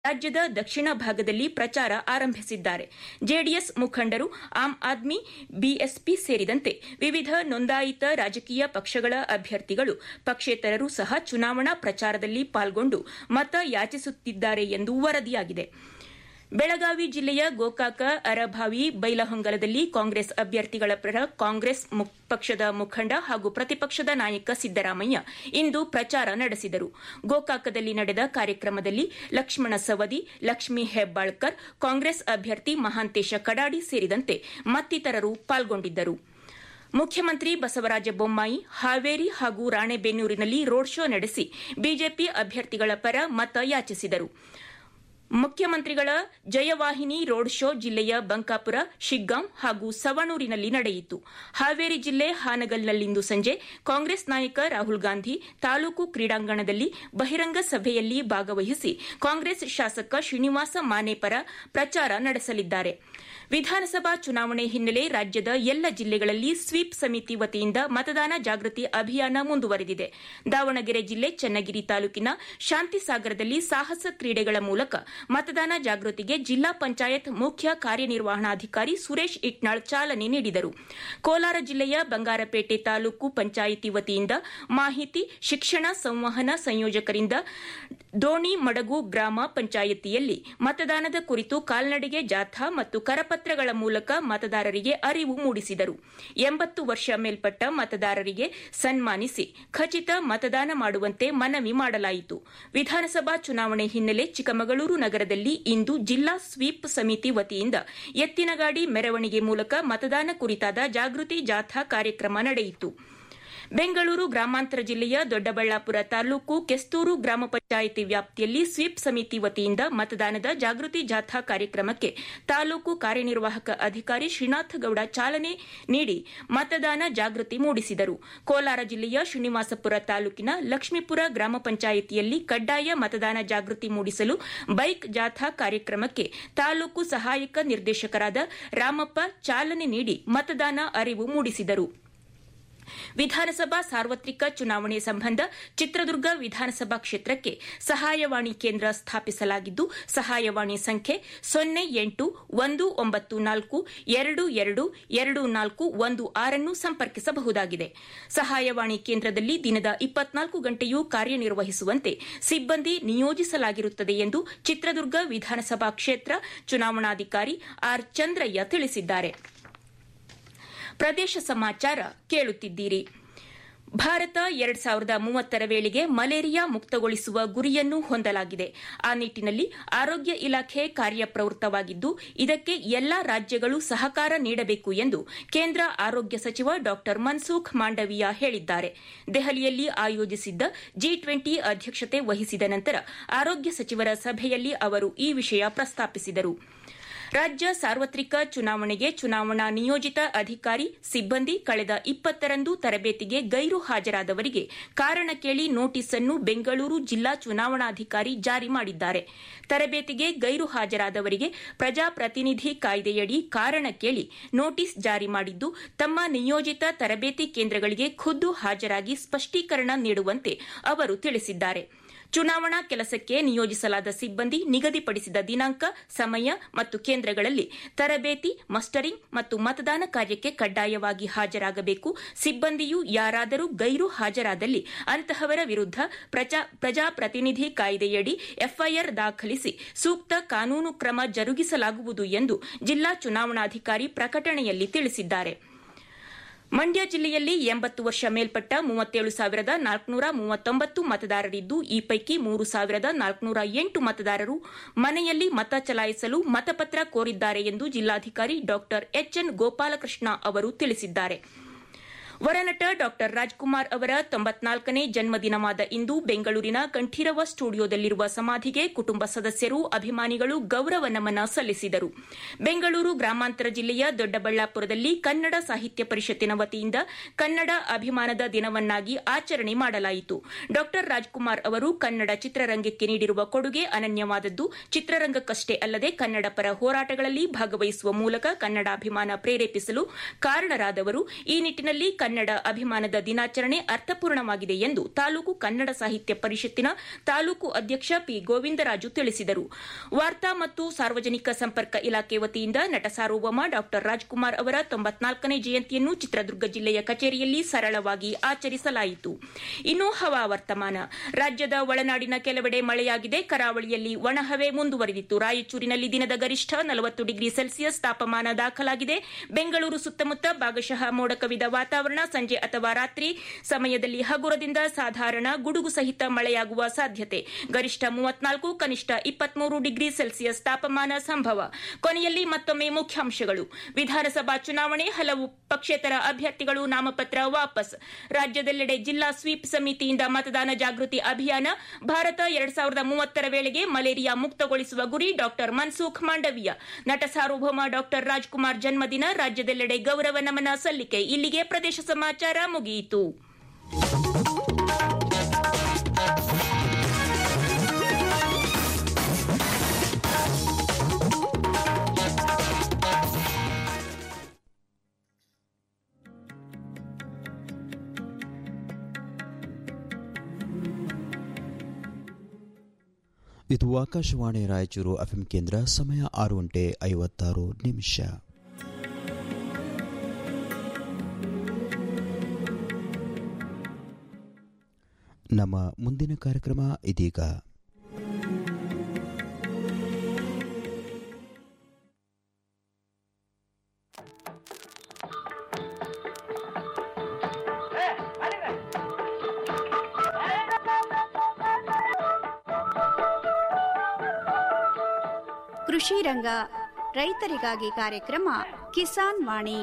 ರಾಜ್ಯದ ದಕ್ಷಿಣ ಭಾಗದಲ್ಲಿ ಪ್ರಚಾರ ಆರಂಭಿಸಿದ್ದಾರೆ ಜೆಡಿಎಸ್ ಮುಖಂಡರು ಆಮ್ ಆದ್ಮಿ ಬಿಎಸ್ಪಿ ಸೇರಿದಂತೆ ವಿವಿಧ ನೋಂದಾಯಿತ ರಾಜಕೀಯ ಪಕ್ಷಗಳ ಅಭ್ಯರ್ಥಿಗಳು ಪಕ್ಷೇತರರು ಸಹ ಚುನಾವಣಾ ಪ್ರಚಾರದಲ್ಲಿ ಪಾಲ್ಗೊಂಡು ಮತ ಯಾಚಿಸುತ್ತಿದ್ದಾರೆ ಎಂದು ವರದಿಯಾಗಿದೆ ಬೆಳಗಾವಿ ಜಿಲ್ಲೆಯ ಗೋಕಾಕ ಅರಭಾವಿ ಬೈಲಹೊಂಗಲದಲ್ಲಿ ಕಾಂಗ್ರೆಸ್ ಅಭ್ಯರ್ಥಿಗಳ ಪರ ಕಾಂಗ್ರೆಸ್ ಪಕ್ಷದ ಮುಖಂಡ ಹಾಗೂ ಪ್ರತಿಪಕ್ಷದ ನಾಯಕ ಸಿದ್ದರಾಮಯ್ಯ ಇಂದು ಪ್ರಚಾರ ನಡೆಸಿದರು ಗೋಕಾಕದಲ್ಲಿ ನಡೆದ ಕಾರ್ಯಕ್ರಮದಲ್ಲಿ ಲಕ್ಷ್ಮಣ ಸವದಿ ಲಕ್ಷ್ಮೀ ಹೆಬ್ಬಾಳ್ಕರ್ ಕಾಂಗ್ರೆಸ್ ಅಭ್ಯರ್ಥಿ ಮಹಾಂತೇಶ ಕಡಾಡಿ ಸೇರಿದಂತೆ ಮತ್ತಿತರರು ಪಾಲ್ಗೊಂಡಿದ್ದರು ಮುಖ್ಯಮಂತ್ರಿ ಬಸವರಾಜ ಬೊಮ್ಮಾಯಿ ಹಾವೇರಿ ಹಾಗೂ ರಾಣೆಬೆನ್ನೂರಿನಲ್ಲಿ ರೋಡ್ ಶೋ ನಡೆಸಿ ಬಿಜೆಪಿ ಅಭ್ಯರ್ಥಿಗಳ ಪರ ಮತ ಯಾಚಿಸಿದರು ಮುಖ್ಯಮಂತ್ರಿಗಳ ಜಯವಾಹಿನಿ ರೋಡ್ ಶೋ ಜಿಲ್ಲೆಯ ಬಂಕಾಪುರ ಶಿಗ್ಗಾಂ ಹಾಗೂ ಸವಣೂರಿನಲ್ಲಿ ನಡೆಯಿತು ಹಾವೇರಿ ಜಿಲ್ಲೆ ಹಾನಗಲ್ನಲ್ಲಿಂದು ಸಂಜೆ ಕಾಂಗ್ರೆಸ್ ನಾಯಕ ರಾಹುಲ್ ಗಾಂಧಿ ತಾಲೂಕು ಕ್ರೀಡಾಂಗಣದಲ್ಲಿ ಬಹಿರಂಗ ಸಭೆಯಲ್ಲಿ ಭಾಗವಹಿಸಿ ಕಾಂಗ್ರೆಸ್ ಶಾಸಕ ಶ್ರೀನಿವಾಸ ಮಾನೆ ಪರ ಪ್ರಚಾರ ನಡೆಸಲಿದ್ದಾರೆ ವಿಧಾನಸಭಾ ಚುನಾವಣೆ ಹಿನ್ನೆಲೆ ರಾಜ್ಯದ ಎಲ್ಲ ಜಿಲ್ಲೆಗಳಲ್ಲಿ ಸ್ವೀಪ್ ಸಮಿತಿ ವತಿಯಿಂದ ಮತದಾನ ಜಾಗೃತಿ ಅಭಿಯಾನ ಮುಂದುವರೆದಿದೆ ದಾವಣಗೆರೆ ಜಿಲ್ಲೆ ಚನ್ನಗಿರಿ ತಾಲೂಕಿನ ಶಾಂತಿಸಾಗರದಲ್ಲಿ ಸಾಹಸ ಕ್ರೀಡೆಗಳ ಮೂಲಕ ಮತದಾನ ಜಾಗೃತಿಗೆ ಜಿಲ್ಲಾ ಪಂಚಾಯತ್ ಮುಖ್ಯ ಕಾರ್ಯನಿರ್ವಹಣಾಧಿಕಾರಿ ಸುರೇಶ್ ಇಟ್ನಾಳ್ ಚಾಲನೆ ನೀಡಿದರು ಕೋಲಾರ ಜಿಲ್ಲೆಯ ಬಂಗಾರಪೇಟೆ ತಾಲೂಕು ಪಂಚಾಯಿತಿ ವತಿಯಿಂದ ಮಾಹಿತಿ ಶಿಕ್ಷಣ ಸಂವಹನ ಸಂಯೋಜಕರಿಂದ ದೋಣಿ ಮಡಗು ಗ್ರಾಮ ಪಂಚಾಯಿತಿಯಲ್ಲಿ ಮತದಾನದ ಕುರಿತು ಕಾಲ್ನಡಿಗೆ ಜಾಥಾ ಮತ್ತು ಕರಪತ್ರಗಳ ಮೂಲಕ ಮತದಾರರಿಗೆ ಅರಿವು ಮೂಡಿಸಿದರು ಎಂಬತ್ತು ವರ್ಷ ಮೇಲ್ಪಟ್ಟ ಮತದಾರರಿಗೆ ಸನ್ಮಾನಿಸಿ ಖಚಿತ ಮತದಾನ ಮಾಡುವಂತೆ ಮನವಿ ಮಾಡಲಾಯಿತು ವಿಧಾನಸಭಾ ಚುನಾವಣೆ ಹಿನ್ನೆಲೆ ಚಿಕ್ಕಮಗಳೂರು ನಗರದಲ್ಲಿ ಇಂದು ಜಿಲ್ಲಾ ಸ್ವೀಪ್ ಸಮಿತಿ ವತಿಯಿಂದ ಎತ್ತಿನಗಾಡಿ ಮೆರವಣಿಗೆ ಮೂಲಕ ಮತದಾನ ಕುರಿತಾದ ಜಾಗೃತಿ ಜಾಥಾ ಕಾರ್ಯಕ್ರಮ ನಡೆಯಿತು ಬೆಂಗಳೂರು ಗ್ರಾಮಾಂತರ ಜಿಲ್ಲೆಯ ದೊಡ್ಡಬಳ್ಳಾಪುರ ತಾಲೂಕು ಕೆಸ್ತೂರು ಗ್ರಾಮ ಪಂಚಾಯಿತಿ ವ್ಯಾಪ್ತಿಯಲ್ಲಿ ಸ್ವೀಪ್ ಸಮಿತಿ ವತಿಯಿಂದ ಮತದಾನದ ಜಾಗೃತಿ ಜಾಥಾ ಕಾರ್ಯಕ್ರಮಕ್ಕೆ ತಾಲೂಕು ಕಾರ್ಯನಿರ್ವಾಹಕ ಅಧಿಕಾರಿ ಶ್ರೀನಾಥಗೌಡ ಚಾಲನೆ ನೀಡಿ ಮತದಾನ ಜಾಗೃತಿ ಮೂಡಿಸಿದರು ಕೋಲಾರ ಜಿಲ್ಲೆಯ ಶ್ರೀನಿವಾಸಪುರ ತಾಲೂಕಿನ ಲಕ್ಷ್ಮೀಪುರ ಗ್ರಾಮ ಪಂಚಾಯಿತಿಯಲ್ಲಿ ಕಡ್ಡಾಯ ಮತದಾನ ಜಾಗೃತಿ ಮೂಡಿಸಲು ಬೈಕ್ ಜಾಥಾ ಕಾರ್ಯಕ್ರಮಕ್ಕೆ ತಾಲೂಕು ಸಹಾಯಕ ನಿರ್ದೇಶಕರಾದ ರಾಮಪ್ಪ ಚಾಲನೆ ನೀಡಿ ಮತದಾನ ಅರಿವು ಮೂಡಿಸಿದರು ವಿಧಾನಸಭಾ ಸಾರ್ವತ್ರಿಕ ಚುನಾವಣೆ ಸಂಬಂಧ ಚಿತ್ರದುರ್ಗ ವಿಧಾನಸಭಾ ಕ್ಷೇತ್ರಕ್ಕೆ ಸಹಾಯವಾಣಿ ಕೇಂದ್ರ ಸ್ಥಾಪಿಸಲಾಗಿದ್ದು ಸಹಾಯವಾಣಿ ಸಂಖ್ಯೆ ಸೊನ್ನೆ ಎಂಟು ಒಂದು ಒಂಬತ್ತು ನಾಲ್ಕು ಎರಡು ಎರಡು ಎರಡು ನಾಲ್ಕು ಒಂದು ಆರನ್ನು ಸಂಪರ್ಕಿಸಬಹುದಾಗಿದೆ ಸಹಾಯವಾಣಿ ಕೇಂದ್ರದಲ್ಲಿ ದಿನದ ಇಪ್ಪತ್ನಾಲ್ಕು ಗಂಟೆಯೂ ಕಾರ್ಯನಿರ್ವಹಿಸುವಂತೆ ಸಿಬ್ಬಂದಿ ನಿಯೋಜಿಸಲಾಗಿರುತ್ತದೆ ಎಂದು ಚಿತ್ರದುರ್ಗ ವಿಧಾನಸಭಾ ಕ್ಷೇತ್ರ ಚುನಾವಣಾಧಿಕಾರಿ ಆರ್ ಚಂದ್ರಯ್ಯ ತಿಳಿಸಿದ್ದಾರೆ ಪ್ರದೇಶ ಸಮಾಚಾರ ಕೇಳುತ್ತಿದ್ದೀರಿ ಭಾರತ ಎರಡ್ ಸಾವಿರದ ಮೂವತ್ತರ ವೇಳೆಗೆ ಮಲೇರಿಯಾ ಮುಕ್ತಗೊಳಿಸುವ ಗುರಿಯನ್ನು ಹೊಂದಲಾಗಿದೆ ಆ ನಿಟ್ಟಿನಲ್ಲಿ ಆರೋಗ್ಯ ಇಲಾಖೆ ಕಾರ್ಯಪ್ರವೃತ್ತವಾಗಿದ್ದು ಇದಕ್ಕೆ ಎಲ್ಲಾ ರಾಜ್ಯಗಳು ಸಹಕಾರ ನೀಡಬೇಕು ಎಂದು ಕೇಂದ್ರ ಆರೋಗ್ಯ ಸಚಿವ ಡಾ ಮನ್ಸುಖ್ ಮಾಂಡವಿಯಾ ಹೇಳಿದ್ದಾರೆ ದೆಹಲಿಯಲ್ಲಿ ಆಯೋಜಿಸಿದ್ದ ಜಿ ಟ್ವೆಂಟಿ ಅಧ್ಯಕ್ಷತೆ ವಹಿಸಿದ ನಂತರ ಆರೋಗ್ಯ ಸಚಿವರ ಸಭೆಯಲ್ಲಿ ಅವರು ಈ ವಿಷಯ ಪ್ರಸ್ತಾಪಿಸಿದರು ರಾಜ್ಯ ಸಾರ್ವತ್ರಿಕ ಚುನಾವಣೆಗೆ ಚುನಾವಣಾ ನಿಯೋಜಿತ ಅಧಿಕಾರಿ ಸಿಬ್ಬಂದಿ ಕಳೆದ ಇಪ್ಪತ್ತರಂದು ತರಬೇತಿಗೆ ಗೈರು ಹಾಜರಾದವರಿಗೆ ಕಾರಣ ಕೇಳಿ ನೋಟಿಸ್ ಅನ್ನು ಬೆಂಗಳೂರು ಜಿಲ್ಲಾ ಚುನಾವಣಾಧಿಕಾರಿ ಜಾರಿ ಮಾಡಿದ್ದಾರೆ ತರಬೇತಿಗೆ ಗೈರು ಹಾಜರಾದವರಿಗೆ ಪ್ರಜಾಪ್ರತಿನಿಧಿ ಕಾಯ್ದೆಯಡಿ ಕಾರಣ ಕೇಳಿ ನೋಟಿಸ್ ಜಾರಿ ಮಾಡಿದ್ದು ತಮ್ಮ ನಿಯೋಜಿತ ತರಬೇತಿ ಕೇಂದ್ರಗಳಿಗೆ ಖುದ್ದು ಹಾಜರಾಗಿ ಸ್ಪಷ್ಟೀಕರಣ ನೀಡುವಂತೆ ಅವರು ತಿಳಿಸಿದ್ದಾರೆ ಚುನಾವಣಾ ಕೆಲಸಕ್ಕೆ ನಿಯೋಜಿಸಲಾದ ಸಿಬ್ಬಂದಿ ನಿಗದಿಪಡಿಸಿದ ದಿನಾಂಕ ಸಮಯ ಮತ್ತು ಕೇಂದ್ರಗಳಲ್ಲಿ ತರಬೇತಿ ಮಸ್ಟರಿಂಗ್ ಮತ್ತು ಮತದಾನ ಕಾರ್ಯಕ್ಕೆ ಕಡ್ಡಾಯವಾಗಿ ಹಾಜರಾಗಬೇಕು ಸಿಬ್ಬಂದಿಯು ಯಾರಾದರೂ ಗೈರು ಹಾಜರಾದಲ್ಲಿ ಅಂತಹವರ ವಿರುದ್ಧ ಪ್ರಜಾಪ್ರತಿನಿಧಿ ಕಾಯ್ದೆಯಡಿ ಎಫ್ಐಆರ್ ದಾಖಲಿಸಿ ಸೂಕ್ತ ಕಾನೂನು ಕ್ರಮ ಜರುಗಿಸಲಾಗುವುದು ಎಂದು ಜಿಲ್ಲಾ ಚುನಾವಣಾಧಿಕಾರಿ ಪ್ರಕಟಣೆಯಲ್ಲಿ ತಿಳಿಸಿದ್ದಾರೆ ಮಂಡ್ಯ ಜಿಲ್ಲೆಯಲ್ಲಿ ಎಂಬತ್ತು ವರ್ಷ ಮೇಲ್ಪಟ್ಟ ಮೂವತ್ತೇಳು ಸಾವಿರದ ನಾಲ್ಕುನೂರ ಮೂವತ್ತೊಂಬತ್ತು ಮತದಾರರಿದ್ದು ಈ ಪೈಕಿ ಮೂರು ಸಾವಿರದ ನಾಲ್ಕುನೂರ ಎಂಟು ಮತದಾರರು ಮನೆಯಲ್ಲಿ ಮತ ಚಲಾಯಿಸಲು ಮತಪತ್ರ ಕೋರಿದ್ದಾರೆ ಎಂದು ಜಿಲ್ಲಾಧಿಕಾರಿ ಡಾ ಎಚ್ಎನ್ ಗೋಪಾಲಕೃಷ್ಣ ಅವರು ತಿಳಿಸಿದ್ದಾರೆ ವರನಟ ಡಾ ರಾಜ್ಕುಮಾರ್ ಅವರ ತೊಂಬತ್ನಾಲ್ಕನೇ ಜನ್ಮದಿನವಾದ ಇಂದು ಬೆಂಗಳೂರಿನ ಕಂಠೀರವ ಸ್ಟುಡಿಯೋದಲ್ಲಿರುವ ಸಮಾಧಿಗೆ ಕುಟುಂಬ ಸದಸ್ಯರು ಅಭಿಮಾನಿಗಳು ಗೌರವ ನಮನ ಸಲ್ಲಿಸಿದರು ಬೆಂಗಳೂರು ಗ್ರಾಮಾಂತರ ಜಿಲ್ಲೆಯ ದೊಡ್ಡಬಳ್ಳಾಪುರದಲ್ಲಿ ಕನ್ನಡ ಸಾಹಿತ್ಯ ಪರಿಷತ್ತಿನ ವತಿಯಿಂದ ಕನ್ನಡ ಅಭಿಮಾನದ ದಿನವನ್ನಾಗಿ ಆಚರಣೆ ಮಾಡಲಾಯಿತು ಡಾ ರಾಜ್ಕುಮಾರ್ ಅವರು ಕನ್ನಡ ಚಿತ್ರರಂಗಕ್ಕೆ ನೀಡಿರುವ ಕೊಡುಗೆ ಅನನ್ಯವಾದದ್ದು ಚಿತ್ರರಂಗಕ್ಕಷ್ಟೇ ಅಲ್ಲದೆ ಕನ್ನಡ ಪರ ಹೋರಾಟಗಳಲ್ಲಿ ಭಾಗವಹಿಸುವ ಮೂಲಕ ಕನ್ನಡಾಭಿಮಾನ ಪ್ರೇರೇಪಿಸಲು ಕಾರಣರಾದವರು ಈ ನಿಟ್ಟಿನಲ್ಲಿ ಕನ್ನಡ ಅಭಿಮಾನದ ದಿನಾಚರಣೆ ಅರ್ಥಪೂರ್ಣವಾಗಿದೆ ಎಂದು ತಾಲೂಕು ಕನ್ನಡ ಸಾಹಿತ್ಯ ಪರಿಷತ್ತಿನ ತಾಲೂಕು ಅಧ್ಯಕ್ಷ ಪಿ ಗೋವಿಂದರಾಜು ತಿಳಿಸಿದರು ವಾರ್ತಾ ಮತ್ತು ಸಾರ್ವಜನಿಕ ಸಂಪರ್ಕ ಇಲಾಖೆ ವತಿಯಿಂದ ನಟ ಸಾರ್ವಭೌಮ ಡಾ ರಾಜ್ಕುಮಾರ್ ಅವರ ತೊಂಬತ್ನಾಲ್ಕನೇ ಜಯಂತಿಯನ್ನು ಚಿತ್ರದುರ್ಗ ಜಿಲ್ಲೆಯ ಕಚೇರಿಯಲ್ಲಿ ಸರಳವಾಗಿ ಆಚರಿಸಲಾಯಿತು ಇನ್ನು ಹವಾವರ್ತಮಾನ ರಾಜ್ಯದ ಒಳನಾಡಿನ ಕೆಲವೆಡೆ ಮಳೆಯಾಗಿದೆ ಕರಾವಳಿಯಲ್ಲಿ ಒಣಹವೆ ಮುಂದುವರೆದಿತ್ತು ರಾಯಚೂರಿನಲ್ಲಿ ದಿನದ ಗರಿಷ್ಠ ನಲವತ್ತು ಡಿಗ್ರಿ ಸೆಲ್ಸಿಯಸ್ ತಾಪಮಾನ ದಾಖಲಾಗಿದೆ ಬೆಂಗಳೂರು ಸುತ್ತಮುತ್ತ ಭಾಗಶಃ ಮೋಡ ಕವಿದ ವಾತಾವರಣ ಸಂಜೆ ಅಥವಾ ರಾತ್ರಿ ಸಮಯದಲ್ಲಿ ಹಗುರದಿಂದ ಸಾಧಾರಣ ಗುಡುಗು ಸಹಿತ ಮಳೆಯಾಗುವ ಸಾಧ್ಯತೆ ಗರಿಷ್ಠ ಮೂವತ್ನಾಲ್ಕು ಕನಿಷ್ಠ ಇಪ್ಪತ್ಮೂರು ಡಿಗ್ರಿ ಸೆಲ್ಸಿಯಸ್ ತಾಪಮಾನ ಸಂಭವ ಕೊನೆಯಲ್ಲಿ ಮತ್ತೊಮ್ಮೆ ಮುಖ್ಯಾಂಶಗಳು ವಿಧಾನಸಭಾ ಚುನಾವಣೆ ಹಲವು ಪಕ್ಷೇತರ ಅಭ್ಯರ್ಥಿಗಳು ನಾಮಪತ್ರ ವಾಪಸ್ ರಾಜ್ಯದೆಲ್ಲೆಡೆ ಜಿಲ್ಲಾ ಸ್ವೀಪ್ ಸಮಿತಿಯಿಂದ ಮತದಾನ ಜಾಗೃತಿ ಅಭಿಯಾನ ಭಾರತ ಎರಡ್ ಸಾವಿರದ ಮೂವತ್ತರ ವೇಳೆಗೆ ಮಲೇರಿಯಾ ಮುಕ್ತಗೊಳಿಸುವ ಗುರಿ ಡಾ ಮನ್ಸುಖ್ ಮಾಂಡವೀಯ ನಟ ಸಾರ್ವಭೌಮ ಡಾ ರಾಜ್ಕುಮಾರ್ ಜನ್ಮದಿನ ರಾಜ್ಯದೆಲ್ಲೆಡೆ ಗೌರವ ನಮನ ಸಲ್ಲಿಕೆ ಇಲ್ಲಿಗೆ ಪ್ರದೇಶ ಸಮಾಚಾರ ಮುಗಿಯಿತು ಇದು ಆಕಾಶವಾಣಿ ರಾಯಚೂರು ಎಫ್ಎಂ ಕೇಂದ್ರ ಸಮಯ ಆರು ಗಂಟೆ ಐವತ್ತಾರು ನಿಮಿಷ ನಮ್ಮ ಮುಂದಿನ ಕಾರ್ಯಕ್ರಮ ಇದೀಗ ಕೃಷಿ ರಂಗ ರೈತರಿಗಾಗಿ ಕಾರ್ಯಕ್ರಮ ಕಿಸಾನ್ ವಾಣಿ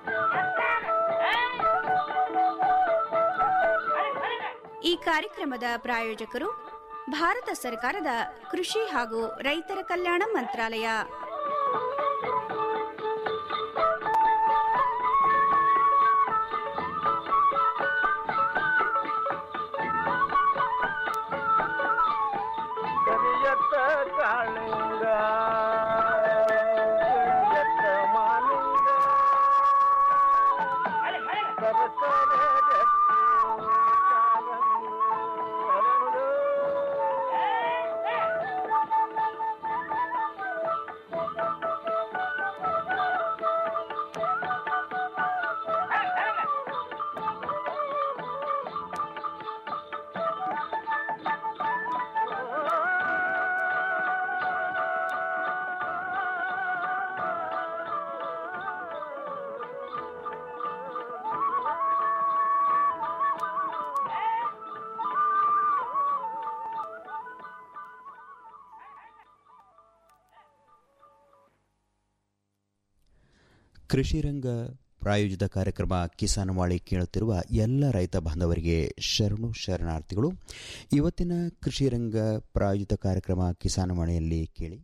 ಈ ಕಾರ್ಯಕ್ರಮದ ಪ್ರಾಯೋಜಕರು ಭಾರತ ಸರ್ಕಾರದ ಕೃಷಿ ಹಾಗೂ ರೈತರ ಕಲ್ಯಾಣ ಮಂತ್ರಾಲಯ ಕರಿಯತ್ತ ಕಾಳಿಂಗ ಕರಿಯತ್ತ ಮಾಲಿಂಗ ಸರಸರ ಗಟ್ಟಿ ಕಾಲಂದು ಹರಳು. ಕೃಷಿ ರಂಗ ಪ್ರಾಯೋಜಿತ ಕಾರ್ಯಕ್ರಮ ಕಿಸಾನ್ ವಾಳಿ ಕೇಳುತ್ತಿರುವ ಎಲ್ಲ ರೈತ ಬಾಂಧವರಿಗೆ ಶರಣು ಶರಣಾರ್ಥಿಗಳು ಇವತ್ತಿನ ಕೃಷಿ ರಂಗ ಪ್ರಾಯೋಜಿತ ಕಾರ್ಯಕ್ರಮ ಕಿಸಾನ್ ವಾಣಿಯಲ್ಲಿ ಕೇಳಿ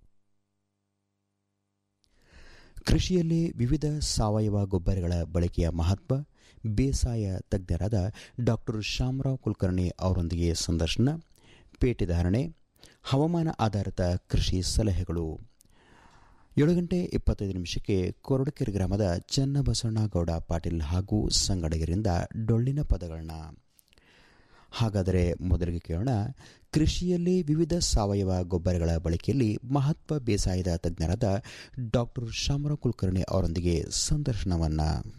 ಕೃಷಿಯಲ್ಲಿ ವಿವಿಧ ಸಾವಯವ ಗೊಬ್ಬರಗಳ ಬಳಕೆಯ ಮಹತ್ವ ಬೇಸಾಯ ತಜ್ಞರಾದ ಡಾಕ್ಟರ್ ಶ್ಯಾಮರಾವ್ ಕುಲಕರ್ಣಿ ಅವರೊಂದಿಗೆ ಸಂದರ್ಶನ ಪೇಟೆಧಾರಣೆ ಹವಾಮಾನ ಆಧಾರಿತ ಕೃಷಿ ಸಲಹೆಗಳು ಏಳು ಗಂಟೆ ಇಪ್ಪತ್ತೈದು ನಿಮಿಷಕ್ಕೆ ಕೊರಡಕೆರೆ ಗ್ರಾಮದ ಚನ್ನಬಸವಣ್ಣಗೌಡ ಪಾಟೀಲ್ ಹಾಗೂ ಸಂಗಡಿಗರಿಂದ ಡೊಳ್ಳಿನ ಪದಗಳನ್ನ ಹಾಗಾದರೆ ಮೊದಲಿಗೆ ಕೇಳೋಣ ಕೃಷಿಯಲ್ಲಿ ವಿವಿಧ ಸಾವಯವ ಗೊಬ್ಬರಗಳ ಬಳಕೆಯಲ್ಲಿ ಮಹತ್ವ ಬೇಸಾಯದ ತಜ್ಞರಾದ ಡಾಕ್ಟರ್ ಶಾಮರಾವ್ ಕುಲಕರ್ಣಿ ಅವರೊಂದಿಗೆ ಸಂದರ್ಶನವನ್ನ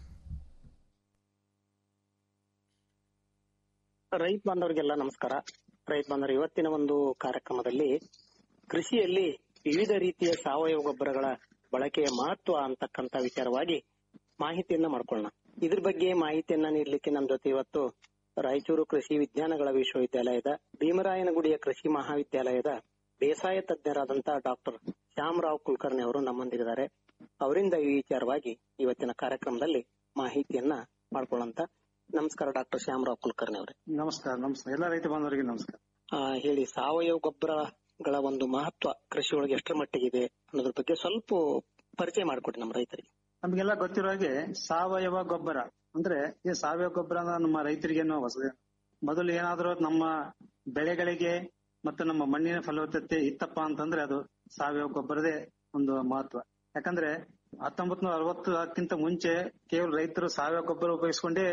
ರೈತ ಬಾಂಧವರಿಗೆಲ್ಲ ನಮಸ್ಕಾರ ರೈತ ಬಾಂಧವರು ಇವತ್ತಿನ ಒಂದು ಕಾರ್ಯಕ್ರಮದಲ್ಲಿ ಕೃಷಿಯಲ್ಲಿ ವಿವಿಧ ರೀತಿಯ ಸಾವಯವ ಗೊಬ್ಬರಗಳ ಬಳಕೆಯ ಮಹತ್ವ ಅಂತಕ್ಕಂತ ವಿಚಾರವಾಗಿ ಮಾಹಿತಿಯನ್ನ ಮಾಡ್ಕೊಳ್ಳೋಣ ಇದ್ರ ಬಗ್ಗೆ ಮಾಹಿತಿಯನ್ನ ನೀಡಲಿಕ್ಕೆ ನಮ್ಮ ಜೊತೆ ಇವತ್ತು ರಾಯಚೂರು ಕೃಷಿ ವಿಜ್ಞಾನಗಳ ವಿಶ್ವವಿದ್ಯಾಲಯದ ಭೀಮರಾಯನಗುಡಿಯ ಕೃಷಿ ಮಹಾವಿದ್ಯಾಲಯದ ಬೇಸಾಯ ತಜ್ಞರಾದಂತ ಡಾಕ್ಟರ್ ಶ್ಯಾಮರಾವ್ ಕುಲಕರ್ಣಿ ಅವರು ನಮ್ಮೊಂದಿಗಿದ್ದಾರೆ ಅವರಿಂದ ಈ ವಿಚಾರವಾಗಿ ಇವತ್ತಿನ ಕಾರ್ಯಕ್ರಮದಲ್ಲಿ ಮಾಹಿತಿಯನ್ನ ಮಾಡ್ಕೊಳ್ಳೋಂತ ನಮಸ್ಕಾರ ಡಾಕ್ಟರ್ ಶ್ಯಾಮರಾವ್ ಕುಲಕರ್ಣಿ ಅವರೇ ನಮಸ್ಕಾರ ನಮಸ್ಕಾರ ಎಲ್ಲ ರೈತ ಬಾಂಧವರಿಗೆ ನಮಸ್ಕಾರ ಆ, ಹೇಳಿ ಸಾವಯವ ಗೊಬ್ಬರಗಳ ಒಂದು ಮಹತ್ವ ಕೃಷಿ ಒಳಗೆ ಎಷ್ಟರ ಮಟ್ಟಿಗಿದೆ ಅನ್ನೋದ್ರ ಬಗ್ಗೆ ಸ್ವಲ್ಪ ಪರಿಚಯ ಮಾಡಿಕೊಡಿ ನಮ್ಮ ರೈತರಿಗೆ ನಮ್ಗೆಲ್ಲ ಗೊತ್ತಿರೋ ಹಾಗೆ ಸಾವಯವ ಗೊಬ್ಬರ ಅಂದ್ರೆ ಈ ಸಾವಯವ ಗೊಬ್ಬರ ಅಂದ್ರೆ ನಮ್ಮ ರೈತರಿಗೇನು ಹೊಸ ಮೊದಲು ಏನಾದ್ರೂ ನಮ್ಮ ಬೆಳೆಗಳಿಗೆ ಮತ್ತು ನಮ್ಮ ಮಣ್ಣಿನ ಫಲವತ್ತತೆ ಇತ್ತಪ್ಪ ಅಂತಂದ್ರೆ ಅದು ಸಾವಯವ ಗೊಬ್ಬರದೇ ಒಂದು ಮಹತ್ವ ಯಾಕಂದ್ರೆ ಹತ್ತೊಂಬತ್ ನೂರ ಅರವತ್ತಕ್ಕಿಂತ ಮುಂಚೆ ಕೇವಲ ರೈತರು ಸಾವಯವ ಗೊಬ್ಬರ ಉಪಯೋಗಿಸ್ಕೊಂಡೇ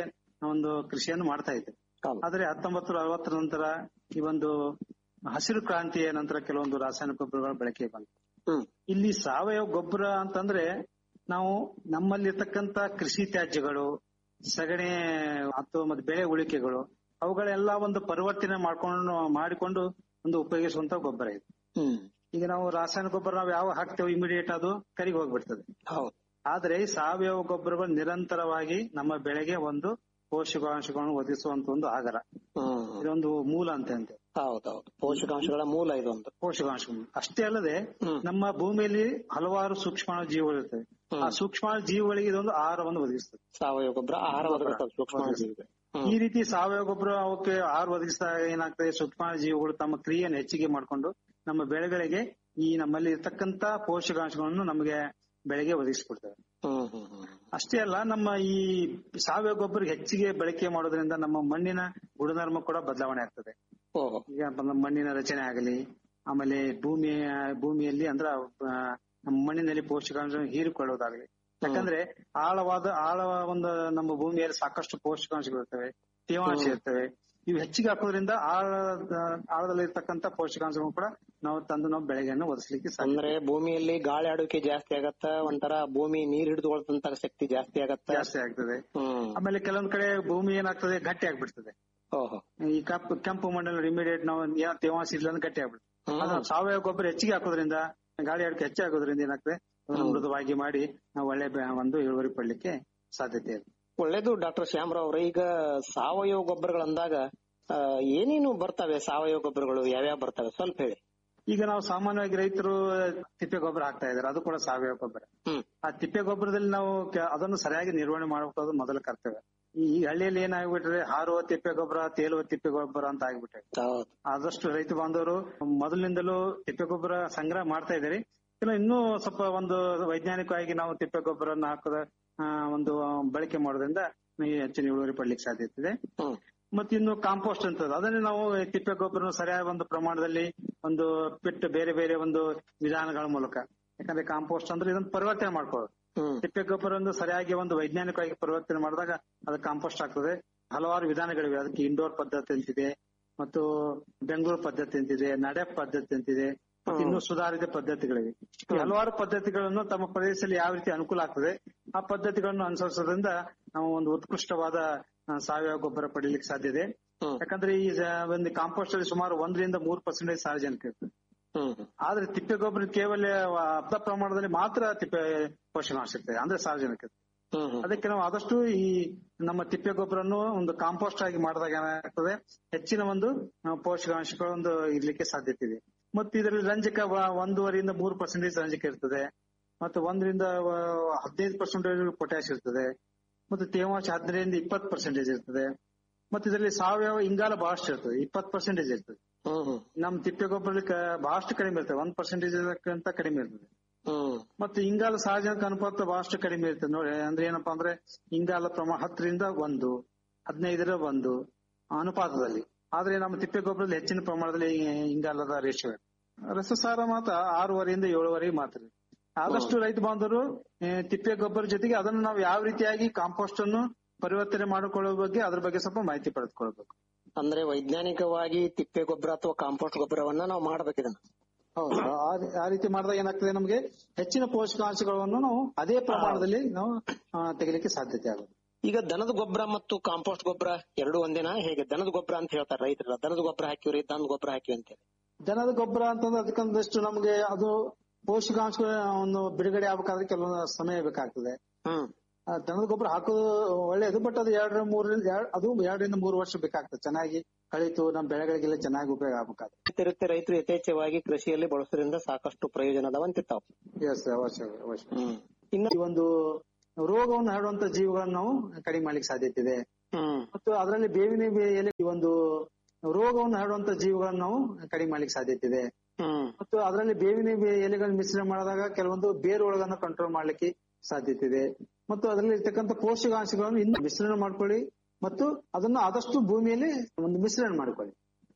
ಒಂದು ಕೃಷಿಯನ್ನು ಮಾಡ್ತಾ ಇದ್ದೆ ಹೌದು. ಆದ್ರೆ ಹತ್ತೊಂಬತ್ತು ಅರವತ್ತರ ನಂತರ ಈ ಒಂದು ಹಸಿರು ಕ್ರಾಂತಿಯ ನಂತರ ಕೆಲವೊಂದು ರಾಸಾಯನಿಕ ಗೊಬ್ಬರಗಳ ಬಳಕೆ ಬಂತು ಹ್ಮ್ ಇಲ್ಲಿ ಸಾವಯವ ಗೊಬ್ಬರ ಅಂತಂದ್ರೆ ನಾವು ನಮ್ಮಲ್ಲಿರ್ತಕ್ಕಂತ ಕೃಷಿ ತ್ಯಾಜ್ಯಗಳು ಸಗಣಿ ಅಥವಾ ಮತ್ತೆ ಬೆಳೆ ಉಳಿಕೆಗಳು ಅವುಗಳೆಲ್ಲ ಒಂದು ಪರಿವರ್ತನೆ ಮಾಡ್ಕೊಂಡು ಮಾಡಿಕೊಂಡು ಒಂದು ಉಪಯೋಗಿಸುವಂತ ಗೊಬ್ಬರ ಇದು ಹ್ಮ್ ಈಗ ನಾವು ರಾಸಾಯನಿಕ ಗೊಬ್ಬರ ನಾವು ಯಾವ ಹಾಕ್ತೇವೆ ಇಮಿಡಿಯೇಟ್ ಅದು ಕರಿಗೆ ಹೋಗ್ಬಿಡ್ತದೆ ಹೌದು ಆದ್ರೆ ಈ ಸಾವಯವ ಗೊಬ್ಬರಗಳು ನಿರಂತರವಾಗಿ ನಮ್ಮ ಬೆಳೆಗೆ ಒಂದು ಪೋಷಕಾಂಶಗಳನ್ನು ಒದಗಿಸುವಂತ ಒಂದು ಆಗರ ಹ್ಮ್ ಇದೊಂದು ಮೂಲ ಅಂತ ಅಂತೆ ಹೌದೌದು ಪೋಷಕಾಂಶಗಳ ಮೂಲ ಇದೊಂದು ಪೋಷಕಾಂಶ ಅಷ್ಟೇ ಅಲ್ಲದೆ ಹ್ಮ್. ನಮ್ಮ ಭೂಮಿಯಲ್ಲಿ ಹಲವಾರು ಸೂಕ್ಷ್ಮ ಜೀವಿಗಳು ಇರ್ತವೆ ಹ್ಮ್. ಆ ಸೂಕ್ಷ್ಮ ಜೀವಿಗಳಿಗೆ ಇದೊಂದು ಆಹಾರವನ್ನು ಒದಗಿಸ್ತದೆ ಸಾವಯವ ಗೊಬ್ಬರ ಆಹಾರ ಒದಗಿಸ್ತದೆ ಸೂಕ್ಷ್ಮ ಜೀವಿಗೆ ಹ್ಮ್. ಈ ರೀತಿ ಸಾವಯವ ಗೊಬ್ಬರ ಅವಕ್ಕೆ ಆಹಾರ ಒದಗಿಸಿದಾಗ ಏನಾಗ್ತದೆ ಸೂಕ್ಷ್ಮ ಜೀವಿಗಳು ತಮ್ಮ ಕ್ರಿಯೆಯನ್ನು ಹೆಚ್ಚಿಗೆ ಮಾಡಿಕೊಂಡು ನಮ್ಮ ಬೆಳೆಗಳಿಗೆ ಈ ನಮ್ಮಲ್ಲಿ ಇರ್ತಕ್ಕಂತ ಪೋಷಕಾಂಶಗಳನ್ನು ನಮಗೆ ಬೆಳೆಗೆ ಒದಗಿಸಿಕೊಡ್ತವೆ ಹ್ಮ್ ಹ್ಮ್ ಹ್ಮ್ ಅಷ್ಟೇ ಅಲ್ಲ ನಮ್ಮ ಈ ಸಾವಯವ ಗೊಬ್ಬರ ಹೆಚ್ಚಿಗೆ ಬಳಕೆ ಮಾಡೋದ್ರಿಂದ ನಮ್ಮ ಮಣ್ಣಿನ ಗುಣಧರ್ಮ ಕೂಡ ಬದಲಾವಣೆ ಆಗ್ತದೆ ಓಹೋ ಈಗ ನಮ್ಮ ಮಣ್ಣಿನ ರಚನೆ ಆಗಲಿ ಆಮೇಲೆ ಭೂಮಿಯ ಭೂಮಿಯಲ್ಲಿ ಅಂದ್ರ ಆ, ನಮ್ಮ ಮಣ್ಣಿನಲ್ಲಿ ಪೋಷಕಾಂಶ ಹೀರಿಕೊಳ್ಳೋದಾಗಲಿ ಯಾಕಂದ್ರೆ ಆಳವಾದ ಆಳ ಒಂದು ನಮ್ಮ ಭೂಮಿಯಲ್ಲಿ ಸಾಕಷ್ಟು ಪೋಷಕಾಂಶಗಳು ಇರ್ತವೆ ತೇವಾಂಶ ಇರ್ತವೆ ಇವು ಹೆಚ್ಚಿಗೆ ಹಾಕೋದ್ರಿಂದ ಆಳದ ಆಳದಲ್ಲಿ ಇರ್ತಕ್ಕಂತ ಪೋಷಕಾಂಶಗಳು ಕೂಡ ನಾವು ತಂದು ನಾವು ಬೆಳೆಗೆಯನ್ನು ಒದಗಿಸ್ಲಿಕ್ಕೆ ಸಾಧ್ಯ ಅಂದ್ರೆ ಭೂಮಿಯಲ್ಲಿ ಗಾಳಿ ಆಡುವಿಕೆ ಜಾಸ್ತಿ ಆಗತ್ತ ಒಂಥರ ಭೂಮಿ ನೀರ್ ಹಿಡಿದುಕೊಳ್ತಂತ ಶಕ್ತಿ ಜಾಸ್ತಿ ಆಗತ್ತ ಜಾಸ್ತಿ ಆಗ್ತದೆ ಹ್ಮ್ ಆಮೇಲೆ ಕೆಲವೊಂದ್ ಕಡೆ ಭೂಮಿ ಏನಾಗ್ತದೆ ಗಟ್ಟಿ ಆಗ್ಬಿಡ್ತದೆ ಓಹೋ ಈ ಕಪ್ಪು ಕೆಂಪು ಮಣ್ಣಲ್ಲಿ ಇಮಿಡಿಯೇಟ್ ನಾವು ಏನೋ ತೇವಾಂಶ ಇಲ್ಲ ಅಂದ್ರೆ ಗಟ್ಟಿ ಆಗ್ಬಿಡುತ್ತೆ ಹ್ಮ್. ಅದು ಸಾವಯವ ಗೊಬ್ಬರ ಹೆಚ್ಚಿಗೆ ಹಾಕೋದ್ರಿಂದ ಗಾಳಿ ಆಡಿಕೆ ಹೆಚ್ಚಾಗೋದ್ರಿಂದ ಏನಾಗ್ತದೆ ಅದನ್ನ ಮೃದುವಾಗಿ ಮಾಡಿ ನಾವು ಒಳ್ಳೆ ಬೆ- ಒಂದು ಇಳುವರಿ ಪಡ್ಲಿಕ್ಕೆ ಸಾಧ್ಯತೆ ಇದೆ ಒಳ್ಳೇದು ಡಾಕ್ಟರ್ ಶ್ಯಾಮರಾವ್ ಅವ್ರೆ ಈಗ ಸಾವಯವ ಗೊಬ್ಬರಗಳು ಅಂದಾಗ ಆ, ಏನೇನು ಬರ್ತವೆ ಸಾವಯವ ಗೊಬ್ಬರಗಳು ಯಾವ್ಯಾವ ಬರ್ತವೆ ಸ್ವಲ್ಪ ಹೇಳಿ ಈಗ ನಾವು ಸಾಮಾನ್ಯವಾಗಿ ರೈತರು ತಿಪ್ಪೆ ಗೊಬ್ಬರ ಹಾಕ್ತಾ ಇದಾರೆ ಅದು ಕೂಡ ಸಾವಯವ ಗೊಬ್ಬರ ಹ್ಮ್ ಆ ತಿಪ್ಪೆ ಗೊಬ್ಬರದಲ್ಲಿ ನಾವು ಕೆ- ಅದನ್ನು ಸರಿಯಾಗಿ ನಿರ್ವಹಣೆ ಮಾಡಬೇಕು ಅದು ಮೊದಲ ಕರ್ತವ್ಯ ಈ ಈ ಹಳ್ಳಿಯಲ್ಲಿ ಏನಾಗ್ಬಿಟ್ರೆ ಹಾರುವ ತಿಪ್ಪೆ ಗೊಬ್ಬರ ತೇಲುವ ತಿಪ್ಪೆ ಗೊಬ್ಬರ ಅಂತ ಆಗ್ಬಿಟ್ಟೆ ಹೌದು ಆದಷ್ಟು ರೈತ ಬಾಂಧವರು ಮೊದಲಿನಿಂದಲೂ ತಿಪ್ಪೆ ಗೊಬ್ಬರ ಸಂಗ್ರಹ ಮಾಡ್ತಾ ಇದ್ದಾರೆ ಇನ್ನು ಇನ್ನೂ ಸ್ವಲ್ಪ ಒಂದು ವೈಜ್ಞಾನಿಕವಾಗಿ ನಾವು ತಿಪ್ಪೆ ಗೊಬ್ಬರನ್ನ ಹಾಕದ ಆ, ಒಂದು ಬಳಕೆ ಮಾಡೋದ್ರಿಂದ ಈ ಹೆಚ್ಚಿನ ಇಳುವರಿ ಪಡ್ಲಿಕ್ಕೆ ಸಾಧ್ಯತೆ ಇದೆ ಹ್ಮ್ ಮತ್ತೆ ಇನ್ನು ಕಾಂಪೋಸ್ಟ್ ಅಂತ ಅದನ್ನೇ ನಾವು ಈ ತಿಪ್ಪೆ ಗೊಬ್ಬರ ಸರಿಯಾದ ಒಂದು ಪ್ರಮಾಣದಲ್ಲಿ ಒಂದು ಬಿಟ್ಟು ಬೇರೆ ಬೇರೆ ಒಂದು ವಿಧಾನಗಳ ಮೂಲಕ ಯಾಕಂದ್ರೆ ಕಾಂಪೋಸ್ಟ್ ಅಂದ್ರೆ ಇದನ್ನ ಪರಿವರ್ತನೆ ಮಾಡ್ಕೊಳ್ಳೋದು ಹ್ಮ್ ತಿಪ್ಪೆ ಗೊಬ್ಬರವನ್ನು ಸರಿಯಾಗಿ ಒಂದು ವೈಜ್ಞಾನಿಕವಾಗಿ ಪರಿವರ್ತನೆ ಮಾಡಿದಾಗ ಅದು ಕಾಂಪೋಸ್ಟ್ ಆಗ್ತದೆ ಹಲವಾರು ವಿಧಾನಗಳಿವೆ ಅದಕ್ಕೆ ಇಂಡೋರ್ ಪದ್ಧತಿ ಅಂತಿದೆ ಮತ್ತು ಬೆಂಗಳೂರು ಪದ್ಧತಿ ಅಂತಿದೆ ನಡೆಪ್ ಪದ್ಧತಿ ಅಂತಿದೆ ಮತ್ತು ಇನ್ನೂ ಸುಧಾರಿತ ಪದ್ಧತಿಗಳಿವೆ ಈ ಹಲವಾರು ಪದ್ಧತಿಗಳನ್ನು ತಮ್ಮ ಪ್ರದೇಶದಲ್ಲಿ ಯಾವ ರೀತಿ ಅನುಕೂಲ ಆಗ್ತದೆ ಆ ಪದ್ಧತಿಗಳನ್ನು ಅನುಸರಿಸೋದ್ರಿಂದ ನಾವು ಒಂದು ಉತ್ಕೃಷ್ಟವಾದ ಆ, ಸಾವಯವ ಗೊಬ್ಬರ ಪಡೀಲಿಕ್ಕೆ ಸಾಧ್ಯ ಇದೆ ಹ್ಮ್ ಯಾಕಂದ್ರೆ ಈ ಜ- ಒಂದು ಕಾಂಪೋಸ್ಟ್ ಅಲ್ಲಿ ಸುಮಾರು ಒಂದರಿಂದ ಮೂರು ಪರ್ಸೆಂಟೇಜ್ ಸಾರ್ವಜನಿಕ ಇರ್ತದೆ ಹ್ಮ್ ಹ್ಮ್ ಆದ್ರೆ ತಿಪ್ಪೆ ಗೊಬ್ಬರ ಕೇವಲ ಅರ್ಧ ಪ್ರಮಾಣದಲ್ಲಿ ಮಾತ್ರ ತಿಪ್ಪೆ ಪೋಷಕಾಂಶ ಇರ್ತದೆ ಅಂದ್ರೆ ಸಾರ್ವಜನಿಕ ಹ್ಮ್ ಹ್ಮ್ ಅದಕ್ಕೆ ನಾವು ಆದಷ್ಟು ಈ ನಮ್ಮ ತಿಪ್ಪೆ ಗೊಬ್ಬರನ್ನು ಒಂದು ಕಾಂಪೋಸ್ಟ್ ಆಗಿ ಮಾಡಿದಾಗ ಏನಾಗ್ತದೆ ಹೆಚ್ಚಿನ ಒಂದು ಆ, ಪೋಷಕಾಂಶಗಳು ಒಂದು ಇರ್ಲಿಕ್ಕೆ ಸಾಧ್ಯತೆ ಇದೆ ಮತ್ತು ಇದರಲ್ಲಿ ರಂಜಕ ವ- ಒಂದೂವರೆಯಿಂದ ಮೂರು ಪರ್ಸೆಂಟೇಜ್ ರಂಜಕ ಇರ್ತದೆ ಮತ್ತು ಒಂದರಿಂದ ಆ, ಹದಿನೈದು ಪರ್ಸೆಂಟೇಜ್ ಪೊಟ್ಯಾಶ್ ಇರ್ತದೆ ಮತ್ತು ತೇವಾಂಶ ಹದಿನೈದರಿಂದ ಇಪ್ಪತ್ತು ಪರ್ಸೆಂಟೇಜ್ ಇರ್ತದೆ ಮತ್ತು ಇದರಲ್ಲಿ ಸಾವಯವ ಇಂಗಾಲ ಬಹಳಷ್ಟು ಇರ್ತದೆ ಇಪ್ಪತ್ತು ಪರ್ಸೆಂಟೇಜ್ ಇರ್ತದೆ ಹ್ಮ್ ಹ್ಮ್ ನಮ್ಮ ತಿಪ್ಪೆ ಗೊಬ್ಬರದಲ್ಲಿ ಕ- ಬಹಳಷ್ಟು ಕಡಿಮೆ ಇರ್ತದೆ ಒಂದ್ ಪರ್ಸೆಂಟೇಜ್ ಅಂತ ಕಡಿಮೆ ಇರ್ತದೆ ಹ್ಮ್ ಮತ್ತು ಇಂಗಾಲ ಸಾರ್ವಜನಿಕ ಅನುಪಾತ ಬಹಳಷ್ಟು ಕಡಿಮೆ ಇರ್ತದೆ ನೋಡಿ ಅಂದ್ರೆ ಏನಪ್ಪಾ ಅಂದ್ರೆ ಇಂಗಾಲ ಪ್ರಮಾಣ ಹತ್ತರಿಂದ ಒಂದು ಹದಿನೈದರ ಒಂದು ಅನುಪಾತದಲ್ಲಿ ಆದ್ರೆ ನಮ್ಮ ತಿಪ್ಪೆ ಗೊಬ್ಬರದಲ್ಲಿ ಹೆಚ್ಚಿನ ಪ್ರಮಾಣದಲ್ಲಿ ಇಂಗಾಲದ ರೇಷಿಯೋ ರಸಸಾರ ಮಾತ್ರ ಆರೂವರೆಯಿಂದ ಏಳುವರೆ ಮಾತ್ರ ಇದೆ. ಆದಷ್ಟು ರೈತ ಬಾಂಧವರು ಆ, ತಿಪ್ಪೆ ಗೊಬ್ಬರ ಜೊತೆಗೆ ಅದನ್ನು ನಾವು ಯಾವ ರೀತಿಯಾಗಿ ಕಾಂಪೋಸ್ಟ್ ಅನ್ನು ಪರಿವರ್ತನೆ ಮಾಡಿಕೊಳ್ಳುವ ಬಗ್ಗೆ ಅದ್ರ ಬಗ್ಗೆ ಸ್ವಲ್ಪ ಮಾಹಿತಿ ಪಡೆದುಕೊಳ್ಬೇಕು ಅಂದ್ರೆ ವೈಜ್ಞಾನಿಕವಾಗಿ ತಿಪ್ಪೆ ಗೊಬ್ಬರ ಅಥವಾ ಕಾಂಪೋಸ್ಟ್ ಗೊಬ್ಬರವನ್ನ ನಾವು ಮಾಡ್ಬೇಕು ಇದನ್ನ ಹೌದು ಆ- ಆ ರೀತಿ ಮಾಡಿದಾಗ ಏನಾಗ್ತದೆ ನಮಗೆ ಹೆಚ್ಚಿನ ಪೋಷಕಾಂಶಗಳನ್ನು ನಾವು ಅದೇ ಪ್ರಮಾಣದಲ್ಲಿ ನಾವು ಆ, ತೆಗಿಲಿಕ್ಕೆ ಸಾಧ್ಯತೆ ಆಗುತ್ತೆ ಈಗ ದನದ ಗೊಬ್ಬರ ಮತ್ತು ಕಾಂಪೋಸ್ಟ್ ಗೊಬ್ಬರ ಎರಡು ಒಂದೇನಾ ಹೇಗೆ ದನದ ಗೊಬ್ಬರ ಅಂತ ಹೇಳ್ತಾರೆ ರೈತರು ದನದ ಗೊಬ್ಬರ ಹಾಕಿವ್ರಿ ದನದ ಗೊಬ್ಬರ ಹಾಕಿವಿ ಅಂತ ಹೇಳಿ ದನದ ಗೊಬ್ಬರ ಅಂತಂದ್ರೆ ಅದಕ್ಕೊಂದಷ್ಟು ನಮಗೆ ಅದು ಪೋಷಕಾಂಶ ಒಂದು ಬಿಡುಗಡೆ ಆಗ್ಬೇಕಾದ್ರೆ ಕೆಲವೊಂದು ಸಮಯ ಬೇಕಾಗ್ತದೆ ಹ್ಮ್ ಆ, ದನದ ಗೊಬ್ಬರ ಹಾಕೋದು ಒಳ್ಳೇದು ಬಟ್ ಅದು ಎರಡರಿಂದ ಮೂರರಿಂದ ಎರಡ್- ಅದು ಎರಡರಿಂದ ಮೂರು ವರ್ಷ ಬೇಕಾಗ್ತದೆ ಚೆನ್ನಾಗಿ ಕಳಿತು ನಮ್ಮ ಬೆಳೆಗಳಿಗೆಲ್ಲ ಚೆನ್ನಾಗಿ ಉಪಯೋಗ ಆಗ್ಬೇಕಾಗ್ತದೆ ತಿರುತ್ತೆ ರೈತರು ಯಥೇಚ್ಛವಾಗಿ ಕೃಷಿಯಲ್ಲಿ ಬಳಸೋದ್ರಿಂದ ಸಾಕಷ್ಟು ಪ್ರಯೋಜನ ಅದಾವಂತಿರ್ತಾವ ಎಸ್ ಅವಶ್ಯ ಅವಶ್ಯ ಹ್ಮ್ ಇನ್ನ ಈ ಒಂದು ರೋಗವನ್ನು ಹರಡುವಂತ ಜೀವಿಗಳನ್ನು ನಾವು ಕಡಿಮೆ ಮಾಡ್ಲಿಕ್ಕೆ ಸಾಧ್ಯತೆ ಇದೆ ಹ್ಮ್ ಮತ್ತು ಅದರಲ್ಲಿ ಬೇವಿನ ಎಲೆ ಈ ಒಂದು ರೋಗವನ್ನು ಹರಡುವಂತ ಜೀವಿಗಳನ್ನು ನಾವು ಕಡಿಮೆ ಮಾಡ್ಲಿಕ್ಕೆ ಸಾಧ್ಯತೆ ಇದೆ ಹ್ಮ್ ಮತ್ತು ಅದರಲ್ಲಿ ಬೇವಿನ ಬೆ- ಎಲೆಗಳನ್ನ ಮಿಶ್ರಣ ಮಾಡಿದಾಗ ಕೆಲವೊಂದು ಬೇರುಗಳನ್ನು ಕಂಟ್ರೋಲ್ ಮಾಡ್ಲಿಕ್ಕೆ ಸಾಧ್ಯತೆ ಇದೆ ಮತ್ತು ಅದರಲ್ಲಿ ಇರ್ತಕ್ಕಂಥ ಪೋಷಕಾಂಶಗಳನ್ನು ಇನ್ನು ಮಿಶ್ರಣ ಮಾಡ್ಕೊಳ್ಳಿ ಮತ್ತು ಅದನ್ನು ಆದಷ್ಟು ಭೂಮಿಯಲ್ಲಿ ಒಂದು ಮಿಶ್ರಣ ಮಾಡ್ಕೊಳ್ಳಿ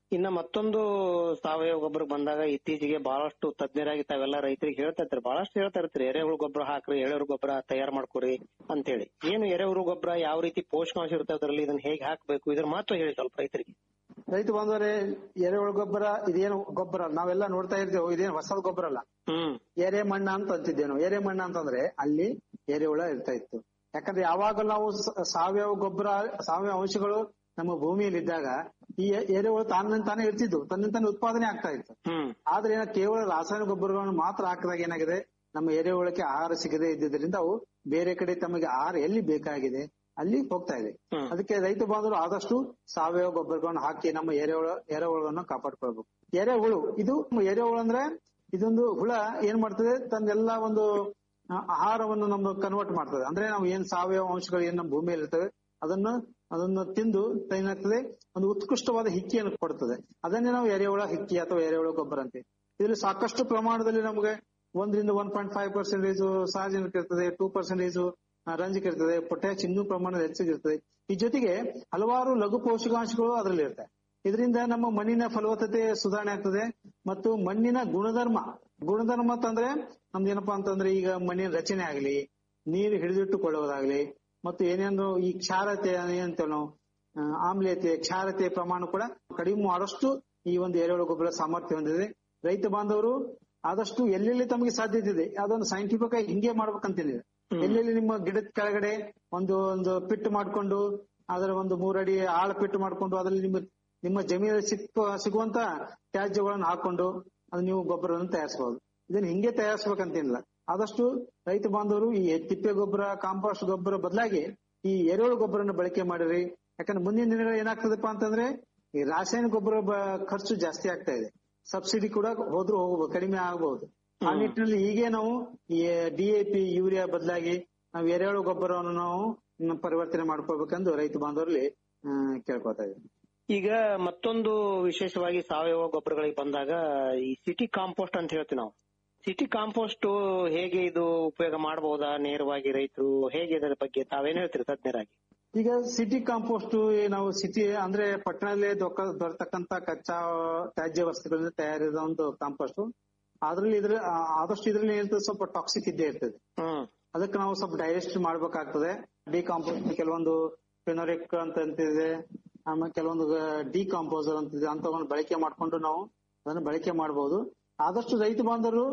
ಇನ್ನ ಮತ್ತೊಂದು ಸಾವಯವ ಗೊಬ್ಬರ ಬಂದಾಗ ಇತ್ತೀಚೆಗೆ ಬಹಳಷ್ಟು ತಜ್ಞರಾಗಿ ತಾವೆಲ್ಲ ರೈತರಿಗೆ ಹೇಳ್ತಾ ಇರ್ತಾರೆ ಬಹಳಷ್ಟು ಹೇಳ್ತಾ ಇರ್ತೀರಿ ಎರೆಹುಳು ಗೊಬ್ಬರ ಹಾಕ್ರಿ ಎರೆಹುಳು ಗೊಬ್ಬರ ತಯಾರು ಮಾಡ್ಕೊರಿ ಅಂತೇಳಿ ಏನು ಎರೆಹುಳು ಗೊಬ್ಬರ ಯಾವ ರೀತಿ ಪೋಷಕಾಂಶ ಇರುತ್ತೆ ಅದರಲ್ಲಿ ಇದನ್ನ ಹೇಗೆ ಹಾಕ್ಬೇಕು ಇದ್ರ ಮಹತ್ವ ಹೇಳಿ ಸ್ವಲ್ಪ ರೈತರಿಗೆ ರೈತ ಬಂದವರೆ ಎರೆಹುಳು ಗೊಬ್ಬರ ಇದೇನು ಗೊಬ್ಬರ ನಾವೆಲ್ಲ ನೋಡ್ತಾ ಇರ್ತೇವೆ ಇದೇನು ಹೊಸದ ಗೊಬ್ಬರ ಅಲ್ಲ ಹ್ಮ್ ಎರೆ ಮಣ್ಣ ಅಂತ ಅಂತಿದ್ದೇವೆ ನಾವು ಎರೆ ಮಣ್ಣ ಅಂತಂದ್ರೆ ಅಲ್ಲಿ ಎರೆಹುಳ ಇರ್ತಾ ಇತ್ತು ಯಾಕಂದ್ರೆ ಯಾವಾಗ ನಾವು ಸ- ಸಾವಯವ ಗೊಬ್ಬರ ಸಾವಯವ ಅಂಶಗಳು ನಮ್ಮ ಭೂಮಿಯಲ್ಲಿ ಇದ್ದಾಗ ಈ ಎರೆಹುಳು ತಾನ ತಾನೇ ಇರ್ತಿದ್ವು ತನ್ನಿಂತಾನೆ ಉತ್ಪಾದನೆ ಆಗ್ತಾ ಇತ್ತು ಹ್ಮ್ ಆದ್ರೆ ಏನ ಕೇವಲ ರಾಸಾಯನಿಕ ಗೊಬ್ಬರಗಳನ್ನು ಮಾತ್ರ ಹಾಕಿದಾಗ ಏನಾಗಿದೆ ನಮ್ಮ ಎರೆಹುಳಕ್ಕೆ ಆಹಾರ ಸಿಗದೆ ಇದ್ದಿದ್ರಿಂದ ಅವು ಬೇರೆ ಕಡೆ ತಮಗೆ ಆಹಾರ ಎಲ್ಲಿ ಬೇಕಾಗಿದೆ ಅಲ್ಲಿ ಹೋಗ್ತಾ ಇದೆ ಹ್ಮ್. ಅದಕ್ಕೆ ರೈತ ಬಾಂಧವರು ಆದಷ್ಟು ಸಾವಯವ ಗೊಬ್ಬರಗಳನ್ನು ಹಾಕಿ ನಮ್ಮ ಎರೆಹುಳ ಎರೆಹುಳವನ್ನು ಕಾಪಾಡ್ಕೊಳ್ಬೇಕು ಎರೆಹುಳು ಇದು ಎರೆಹುಳು ಅಂದ್ರೆ ಇದೊಂದು ಹುಳ ಏನ್ ಮಾಡ್ತದೆ ತನ್ನೆಲ್ಲ ಒಂದು ಆ, ಆಹಾರವನ್ನು ನಮ್ಮ ಕನ್ವರ್ಟ್ ಮಾಡ್ತದೆ ಅಂದ್ರೆ ನಾವು ಏನ್ ಸಾವಯವ ಅಂಶಗಳು ಏನ್ ನಮ್ಮ ಭೂಮಿಯಲ್ಲಿ ಇರ್ತವೆ ಅದನ್ನು ಅದನ್ನು ತಿಂದು ಏನಾಗ್ತದೆ ಒಂದು ಉತ್ಕೃಷ್ಟವಾದ ಹಿಕ್ಕಿಯನ್ನು ಕೊಡ್ತದೆ ಅದನ್ನೇ ನಾವು ಎರೆಹುಳ ಹಿಕ್ಕಿ ಅಥವಾ ಎರೆಹುಳ ಗೊಬ್ಬರ ಅಂತೀವಿ ಇದರಲ್ಲಿ ಸಾಕಷ್ಟು ಪ್ರಮಾಣದಲ್ಲಿ ನಮಗೆ ಒಂದರಿಂದ ಒನ್ ಪಾಯಿಂಟ್ ಫೈವ್ ಪರ್ಸೆಂಟೇಜ್ ಸಾರ್ವಜನಿಕ ಇರ್ತದೆ ಟೂ ಪರ್ಸೆಂಟೇಜ್ ರಂಜಕ ಇರ್ತದೆ ಪೊಟ್ಯಾಶ್ ಇನ್ನೂ ಪ್ರಮಾಣ ಹೆಚ್ಚಿಗಿರ್ತದೆ ಈ ಜೊತೆಗೆ ಹಲವಾರು ಲಘು ಪೋಷಕಾಂಶಗಳು ಅದರಲ್ಲಿ ಇರ್ತವೆ ಇದರಿಂದ ನಮ್ಮ ಮಣ್ಣಿನ ಫಲವತ್ತತೆ ಸುಧಾರಣೆ ಆಗ್ತದೆ ಮತ್ತು ಮಣ್ಣಿನ ಗುಣಧರ್ಮ ಗುಣಧರ್ಮ ಅಂತಂದ್ರೆ ನಮ್ದು ಏನಪ್ಪಾ ಅಂತಂದ್ರೆ ಈಗ ಮಣ್ಣಿನ ರಚನೆ ಆಗ್ಲಿ ನೀರು ಹಿಡಿದಿಟ್ಟುಕೊಳ್ಳುವುದಾಗ್ಲಿ ಮತ್ತು ಏನೇನು ಈ ಕ್ಷಾರತೆ ಏನಂತೇವೆ ನಾವು ಆ, ಆಮ್ಲೀಯತೆ ಕ್ಷಾರತೆ ಪ್ರಮಾಣ ಕೂಡ ಕಡಿಮೆ ಮಾಡಷ್ಟು ಈ ಒಂದು ಎರೆಹುಳು ಗೊಬ್ಬರ ಸಾಮರ್ಥ್ಯ ಹೊಂದಿದೆ ರೈತ ಬಾಂಧವರು ಆದಷ್ಟು ಎಲ್ಲೆಲ್ಲಿ ತಮಗೆ ಸಾಧ್ಯತೆ ಇದೆ ಅದೊಂದು ಸೈಂಟಿಫಿಕ್ ಆಗಿ ಹಿಂಗೆ ಮಾಡ್ಬೇಕಂತೇನಿದೆ ಎಲ್ಲೆಲ್ಲಿ ನಿಮ್ಮ ಗಿಡದ ಕೆಳಗಡೆ ಒಂದು ಒಂದು ಪಿಟ್ ಮಾಡ್ಕೊಂಡು ಅದರ ಒಂದು ಮೂರಡಿ ಆಳ ಪಿಟ್ ಮಾಡ್ಕೊಂಡು ಅದರಲ್ಲಿ ನಿಮ್ಮ ನಿಮ್ಮ ಜಮೀನಲ್ಲಿ ಸಿಕ್ಕ ಸಿಗುವಂತ ತ್ಯಾಜ್ಯಗಳನ್ನು ಹಾಕೊಂಡು ಅದು ನೀವು ಗೊಬ್ಬರವನ್ನು ತಯಾರಿಸಬಹುದು ಇದನ್ನ ಹಿಂಗೆ ತಯಾರಿಸ್ಬೇಕಂತೇನಿಲ್ಲ ಆದಷ್ಟು ರೈತ ಬಾಂಧವರು ಈ ತಿಪ್ಪೆ ಗೊಬ್ಬರ ಕಾಂಪೋಸ್ಟ್ ಗೊಬ್ಬರ ಬದಲಾಗಿ ಈ ಎರೆಹುಳು ಗೊಬ್ಬರನ ಬಳಕೆ ಮಾಡಿರಿ ಯಾಕಂದ್ರೆ ಮುಂದಿನ ದಿನಗಳು ಏನಾಗ್ತದಪ್ಪ ಅಂತಂದ್ರೆ ಈ ರಾಸಾಯನಿಕ ಗೊಬ್ಬರ ಬ- ಖರ್ಚು ಜಾಸ್ತಿ ಆಗ್ತಾ ಇದೆ ಸಬ್ಸಿಡಿ ಕೂಡ ಹೋದ್ರೂ ಹೋಗಬಹುದು ಕಡಿಮೆ ಆಗಬಹುದು ಆ ನಿಟ್ಟಿನಲ್ಲಿ ಹೀಗೆ ನಾವು ಈ ಡಿಎಪಿ ಯೂರಿಯಾ ಬದಲಾಗಿ ನಾವು ಎರೆಹುಳು ಗೊಬ್ಬರವನ್ನು ನಾವು ಮ್, ಪರಿವರ್ತನೆ ಮಾಡ್ಕೋಬೇಕೆಂದು ರೈತ ಬಾಂಧವರಲ್ಲಿ ಆ, ಕೇಳ್ಕೊತಾ ಇದ್ದೀವಿ ಈಗ ಮತ್ತೊಂದು ವಿಶೇಷವಾಗಿ ಸಾವಯವ ಗೊಬ್ಬರಗಳಿಗೆ ಬಂದಾಗ ಈ ಸಿಟಿ ಕಾಂಪೋಸ್ಟ್ ಅಂತ ಹೇಳ್ತೀವಿ ನಾವು ಸಿಟಿ ಕಾಂಪೋಸ್ಟ್ ಹೇಗೆ ಇದು ಉಪಯೋಗ ಮಾಡಬಹುದಾ ನೇರವಾಗಿ ರೈತರು ಹೇಗೆ ಇದರ ಬಗ್ಗೆ ತಾವೇನ್ ಹೇಳ್ತೀರಿ ತಜ್ಞರಾಗಿ ಈಗ ಸಿಟಿ ಕಾಂಪೋಸ್ಟ್ ನಾವು ಸಿಟಿ ಅಂದ್ರೆ ಪಟ್ಟಣದಲ್ಲಿ ದೊಕ್ಕ ದೊರೆತಕ್ಕಂತ ಕಚ್ಚಾ ತ್ಯಾಜ್ಯ ವಸ್ತುಗಳಿಂದ ತಯಾರಿಸಿದ ಒಂದು ಕಾಂಪೋಸ್ಟ್ ಅದ್ರಲ್ಲಿ ಇದ್ರ ಆ, ಆದಷ್ಟು ಇದ್ರಲ್ಲಿ ಏನಿರ್ತದೆ ಸ್ವಲ್ಪ ಟಾಕ್ಸಿಕ್ ಇದ್ದೇ ಇರ್ತದೆ ಹ್ಮ್ ಅದಕ್ಕೆ ನಾವು ಸ್ವಲ್ಪ ಡೈಜೆಸ್ಟ್ ಮಾಡ್ಬೇಕಾಗ್ತದೆ ಡಿಕಾಂಪೋಸ್ ಕೆಲವೊಂದು ಫಿನೋರಿಕ್ ಅಂತ ಅಂತಿದೆ ಆಮೇಲೆ ಕೆಲವೊಂದು ಡಿಕಾಂಪೋಸರ್ ಅಂತಿದೆ ಅಂತವನ್ನು ಬಳಕೆ ಮಾಡ್ಕೊಂಡು ನಾವು ಅದನ್ನು ಬಳಕೆ ಮಾಡಬಹುದು ಆದಷ್ಟು ರೈತ ಬಾಂಧವರು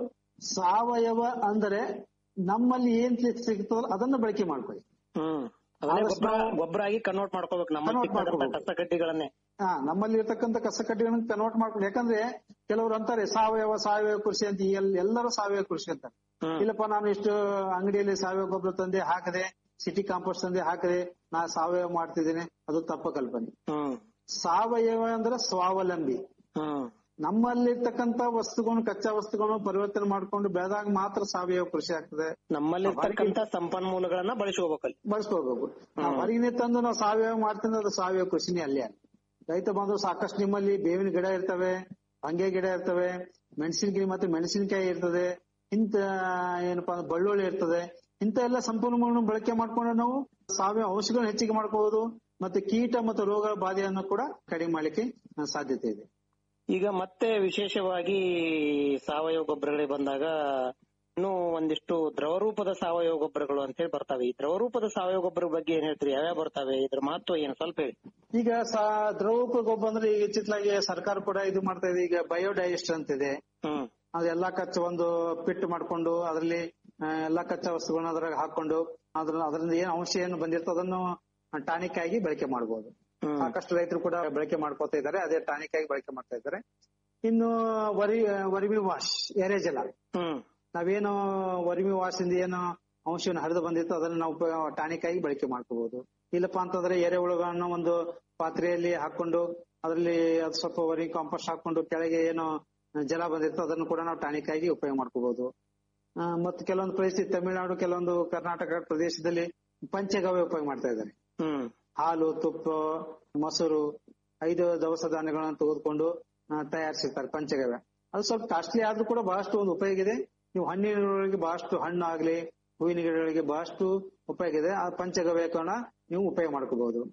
ಸಾವಯವ ಅಂದರೆ ನಮ್ಮಲ್ಲಿ ಏನ್ ಸಿಗ್ತದಲ್ಲ ಅದನ್ನ ಬಳಕೆ ಮಾಡ್ಕೊಳ್ಳಿ ಹ್ಮ್ ಅದನ್ನೇ ಆದಷ್ಟು ಗೊಬ್ಬರ ನಾವು- ಗೊಬ್ಬರ ಆಗಿ ಕನ್ವರ್ಟ್ ಮಾಡ್ಕೋಬೇಕು ನಮ್ಮ Convert ಸಿಕ್ಕಂತ ಮಾಡ್ಕೋಬೇಕು. ಕಸಕಡ್ಡಿಗಳನ್ನೇ ಹಾ ನಮ್ಮಲ್ಲಿ ಇರ್ತಕ್ಕಂಥ ಕಸಕಡ್ಡಿಗಳನ್ನು ಕನ್ವರ್ಟ್ ಮಾಡ್ಕೊಂಡು ಯಾಕಂದ್ರೆ ಕೆಲವರು ಅಂತಾರೆ ಸಾವಯವ ಸಾವಯವ ಕೃಷಿ ಅಂತ ಎಲ್- ಎಲ್ಲರೂ ಸಾವಯವ ಕೃಷಿ ಅಂತಾರೆ ಹ್ಮ್. ಇಲ್ಲಪ್ಪ ನಾನು ಇಷ್ಟು ಅಂಗಡಿಯಲ್ಲಿ ಸಾವಯವ ಗೊಬ್ಬರ ತಂದೆ ಹಾಕದೆ ಸಿಟಿ ಕಾಂಪೋಸ್ಟ್ ತಂದೆ ಹಾಕದೆ ನಾ ಸಾವಯವ ಮಾಡ್ತಿದ್ದೇನೆ ಅದು ತಪ್ಪ ಕಲ್ಪನೆ ಹ್ಮ್ ಸಾವಯವ ಅಂದ್ರೆ ಸ್ವಾವಲಂಬಿ ಹ್ಮ್ ನಮ್ಮಲ್ಲಿರ್ತಕ್ಕಂಥ ವಸ್ತುಗಳನ್ನು ಕಚ್ಚಾ ವಸ್ತುಗಳನ್ನು ಪರಿವರ್ತನೆ ಮಾಡ್ಕೊಂಡು ಬೆಳೆದಾಗ ಮಾತ್ರ ಸಾವಯವ ಕೃಷಿ ಆಗ್ತದೆ ನಮ್ಮಲ್ಲಿರ್ತಕ್ಕಂತ ಸಂಪನ್ಮೂಲಗಳನ್ನ ಬಳಸ್ಕೋಬೇಕಲ್ಲಿ ಬಳಸ್ಕೋಬೇಕು ನಾವು ಹೊರಗಿನ ತಂದು ನಾವು ಸಾವಯವ ಮಾಡ್ತೀನಿ ಅದು ಸಾವಯವ ಕೃಷಿನೇ ಅಲ್ಲೇ ಅಲ್ಲ ರೈತ ಬಾಂಧವರು ಸಾಕಷ್ಟು ನಿಮ್ಮಲ್ಲಿ ಬೇವಿನ ಗಿಡ ಇರ್ತವೆ ಹಂಗೆ ಗಿಡ ಇರ್ತವೆ ಮೆಣಸಿನ ಗಿಡ ಮತ್ತೆ ಮೆಣಸಿನಕಾಯಿ ಇರ್ತದೆ ಇಂತ ಏನಪ್ಪಾ ಅಂದ್ರೆ ಬಳ್ಳುಳ್ಳಿ ಇರ್ತದೆ ಇಂತ ಎಲ್ಲ ಸಂಪನ್ಮೂಲಗಳನ್ನು ಬಳಕೆ ಮಾಡ್ಕೊಂಡು ನಾವು ಸಾವಯವ ಔಷಧಿಗಳನ್ನು ಹೆಚ್ಚಿಗೆ ಮಾಡ್ಕೋಬಹುದು ಮತ್ತೆ ಕೀಟ ಮತ್ತು ರೋಗಗಳ ಬಾಧೆಯನ್ನು ಕೂಡ ಕಡಿಮೆ ಮಾಡ್ಲಿಕ್ಕೆ ಸಾಧ್ಯತೆ ಇದೆ ಈಗ ಮತ್ತೆ ವಿಶೇಷವಾಗಿ ಸಾವಯವ ಗೊಬ್ಬರಗಳಿಗೆ ಬಂದಾಗ ಇನ್ನು ಒಂದಿಷ್ಟು ದ್ರವ ರೂಪದ ಸಾವಯವ ಗೊಬ್ಬರಗಳು ಅಂತ ಹೇಳಿ ಬರ್ತವೆ ಈ ದ್ರವ ರೂಪದ ಸಾವಯವ ಗೊಬ್ಬರ ಬಗ್ಗೆ ಏನ್ ಹೇಳ್ತೀರಿ ಯಾವ್ಯಾವ ಬರ್ತವೆ ಇದ್ರ ಮಹತ್ವ ಏನು ಸ್ವಲ್ಪ ಹೇಳಿ ಈಗ ಸಾ ದ್ರವ ಗೊಬ್ಬರ ಅಂದ್ರೆ ಈಗ ಇತ್ತಿತ್ತಲಾಗಿ ಸರ್ಕಾರ ಕೂಡ ಇದು ಮಾಡ್ತಾ ಇದೆ ಈಗ ಬಯೋಡೈಜೆಸ್ಟ್ ಅಂತಿದೆ ಹ್ಮ್ ಅದೆಲ್ಲಾ ಕಚ್ಚಾ ಒಂದು ಪಿಟ್ ಮಾಡ್ಕೊಂಡು ಅದರಲ್ಲಿ ಆ, ಎಲ್ಲಾ ಕಚ್ಚಾ ವಸ್ತುಗಳನ್ನ ಅದ್ರಾಗ ಹಾಕೊಂಡು ಅದ್ರ ಅದರಿಂದ ಏನ್ ಅಂಶ ಏನು ಬಂದಿರ್ತೋ ಅದನ್ನು ಟಾನಿಕ್ ಆಗಿ ಬಳಕೆ ಮಾಡಬಹುದು ಹ್ಮ್ ಸಾಕಷ್ಟು ರೈತರು ಕೂಡ ಬಳಕೆ ಮಾಡ್ಕೋತಾ ಇದ್ದಾರೆ ಅದೇ ಟಾನಿಕ್ ಆಗಿ ಬಳಕೆ ಮಾಡ್ತಾ ಇದ್ದಾರೆ ಇನ್ನು ವರಿ ವರಿಮಿ ವಾಶ್ ಎರೆಜಲ ಹ್ಮ್ ನಾವೇನು ವರಿಮಿ ವಾಶ್ ಇಂದ ಏನು ಅಂಶವನ್ನು ಹರಿದು ಬಂದಿತ್ತು ಅದನ್ನ ನಾವು ಟಾನಿಕ್ ಆಗಿ ಬಳಕೆ ಮಾಡ್ಕೋಬಹುದು ಇಲ್ಲಪ್ಪ ಅಂತಂದ್ರೆ ಎರೆಹುಳುಗಳನ್ನು ಒಂದು ಪಾತ್ರೆಯಲ್ಲಿ ಹಾಕೊಂಡು ಅದರಲ್ಲಿ ಅದು ಸ್ವಲ್ಪ ವರಿ ಕಾಂಪೋಸ್ಟ್ ಹಾಕೊಂಡು ಕೆಳಗೆ ಏನು ಜಲ ಬಂದಿರ್ತೋ ಅದನ್ನು ಕೂಡ ನಾವು ಟಾನಿಕ್ ಆಗಿ ಉಪಯೋಗ ಮಾಡ್ಕೋಬಹುದು ಆ, ಮತ್ತು ಕೆಲವೊಂದು ಪರಿಸ್ಥಿತಿ ತಮಿಳುನಾಡು ಕೆಲವೊಂದು ಕರ್ನಾಟಕ ಪ್ರದೇಶದಲ್ಲಿ ಪಂಚಗವ್ಯ ಉಪಯೋಗ ಮಾಡ್ತಾ ಇದ್ದಾರೆ ಹ್ಮ್ ಹಾಲು ತುಪ್ಪ ಮೊಸರು ಐದು ದವಸ ಧಾನ್ಯಗಳನ್ನು ತೆಗೆದುಕೊಂಡು ಆ, ತಯಾರಿಸಿರ್ತಾರೆ ಪಂಚಗವ್ಯ ಅದು ಸ್ವಲ್ಪ ಕಾಸ್ಟ್ಲಿ ಆದ್ರೂ ಕೂಡ ಬಹಳಷ್ಟು ಒಂದು ಉಪಯೋಗ ಇದೆ ನೀವು ಹಣ್ಣಿನೊಳಗೆ ಬಹಳಷ್ಟು ಹಣ್ಣು ಆಗ್ಲಿ ಹೂವಿನ ಗಿಡಗಳಿಗೆ ಬಹಳಷ್ಟು ಉಪಯೋಗ ಇದೆ ಆ ಪಂಚಗವ್ಯಕನ್ನ ನೀವು ಉಪಯೋಗ ಮಾಡ್ಕೋಬಹುದು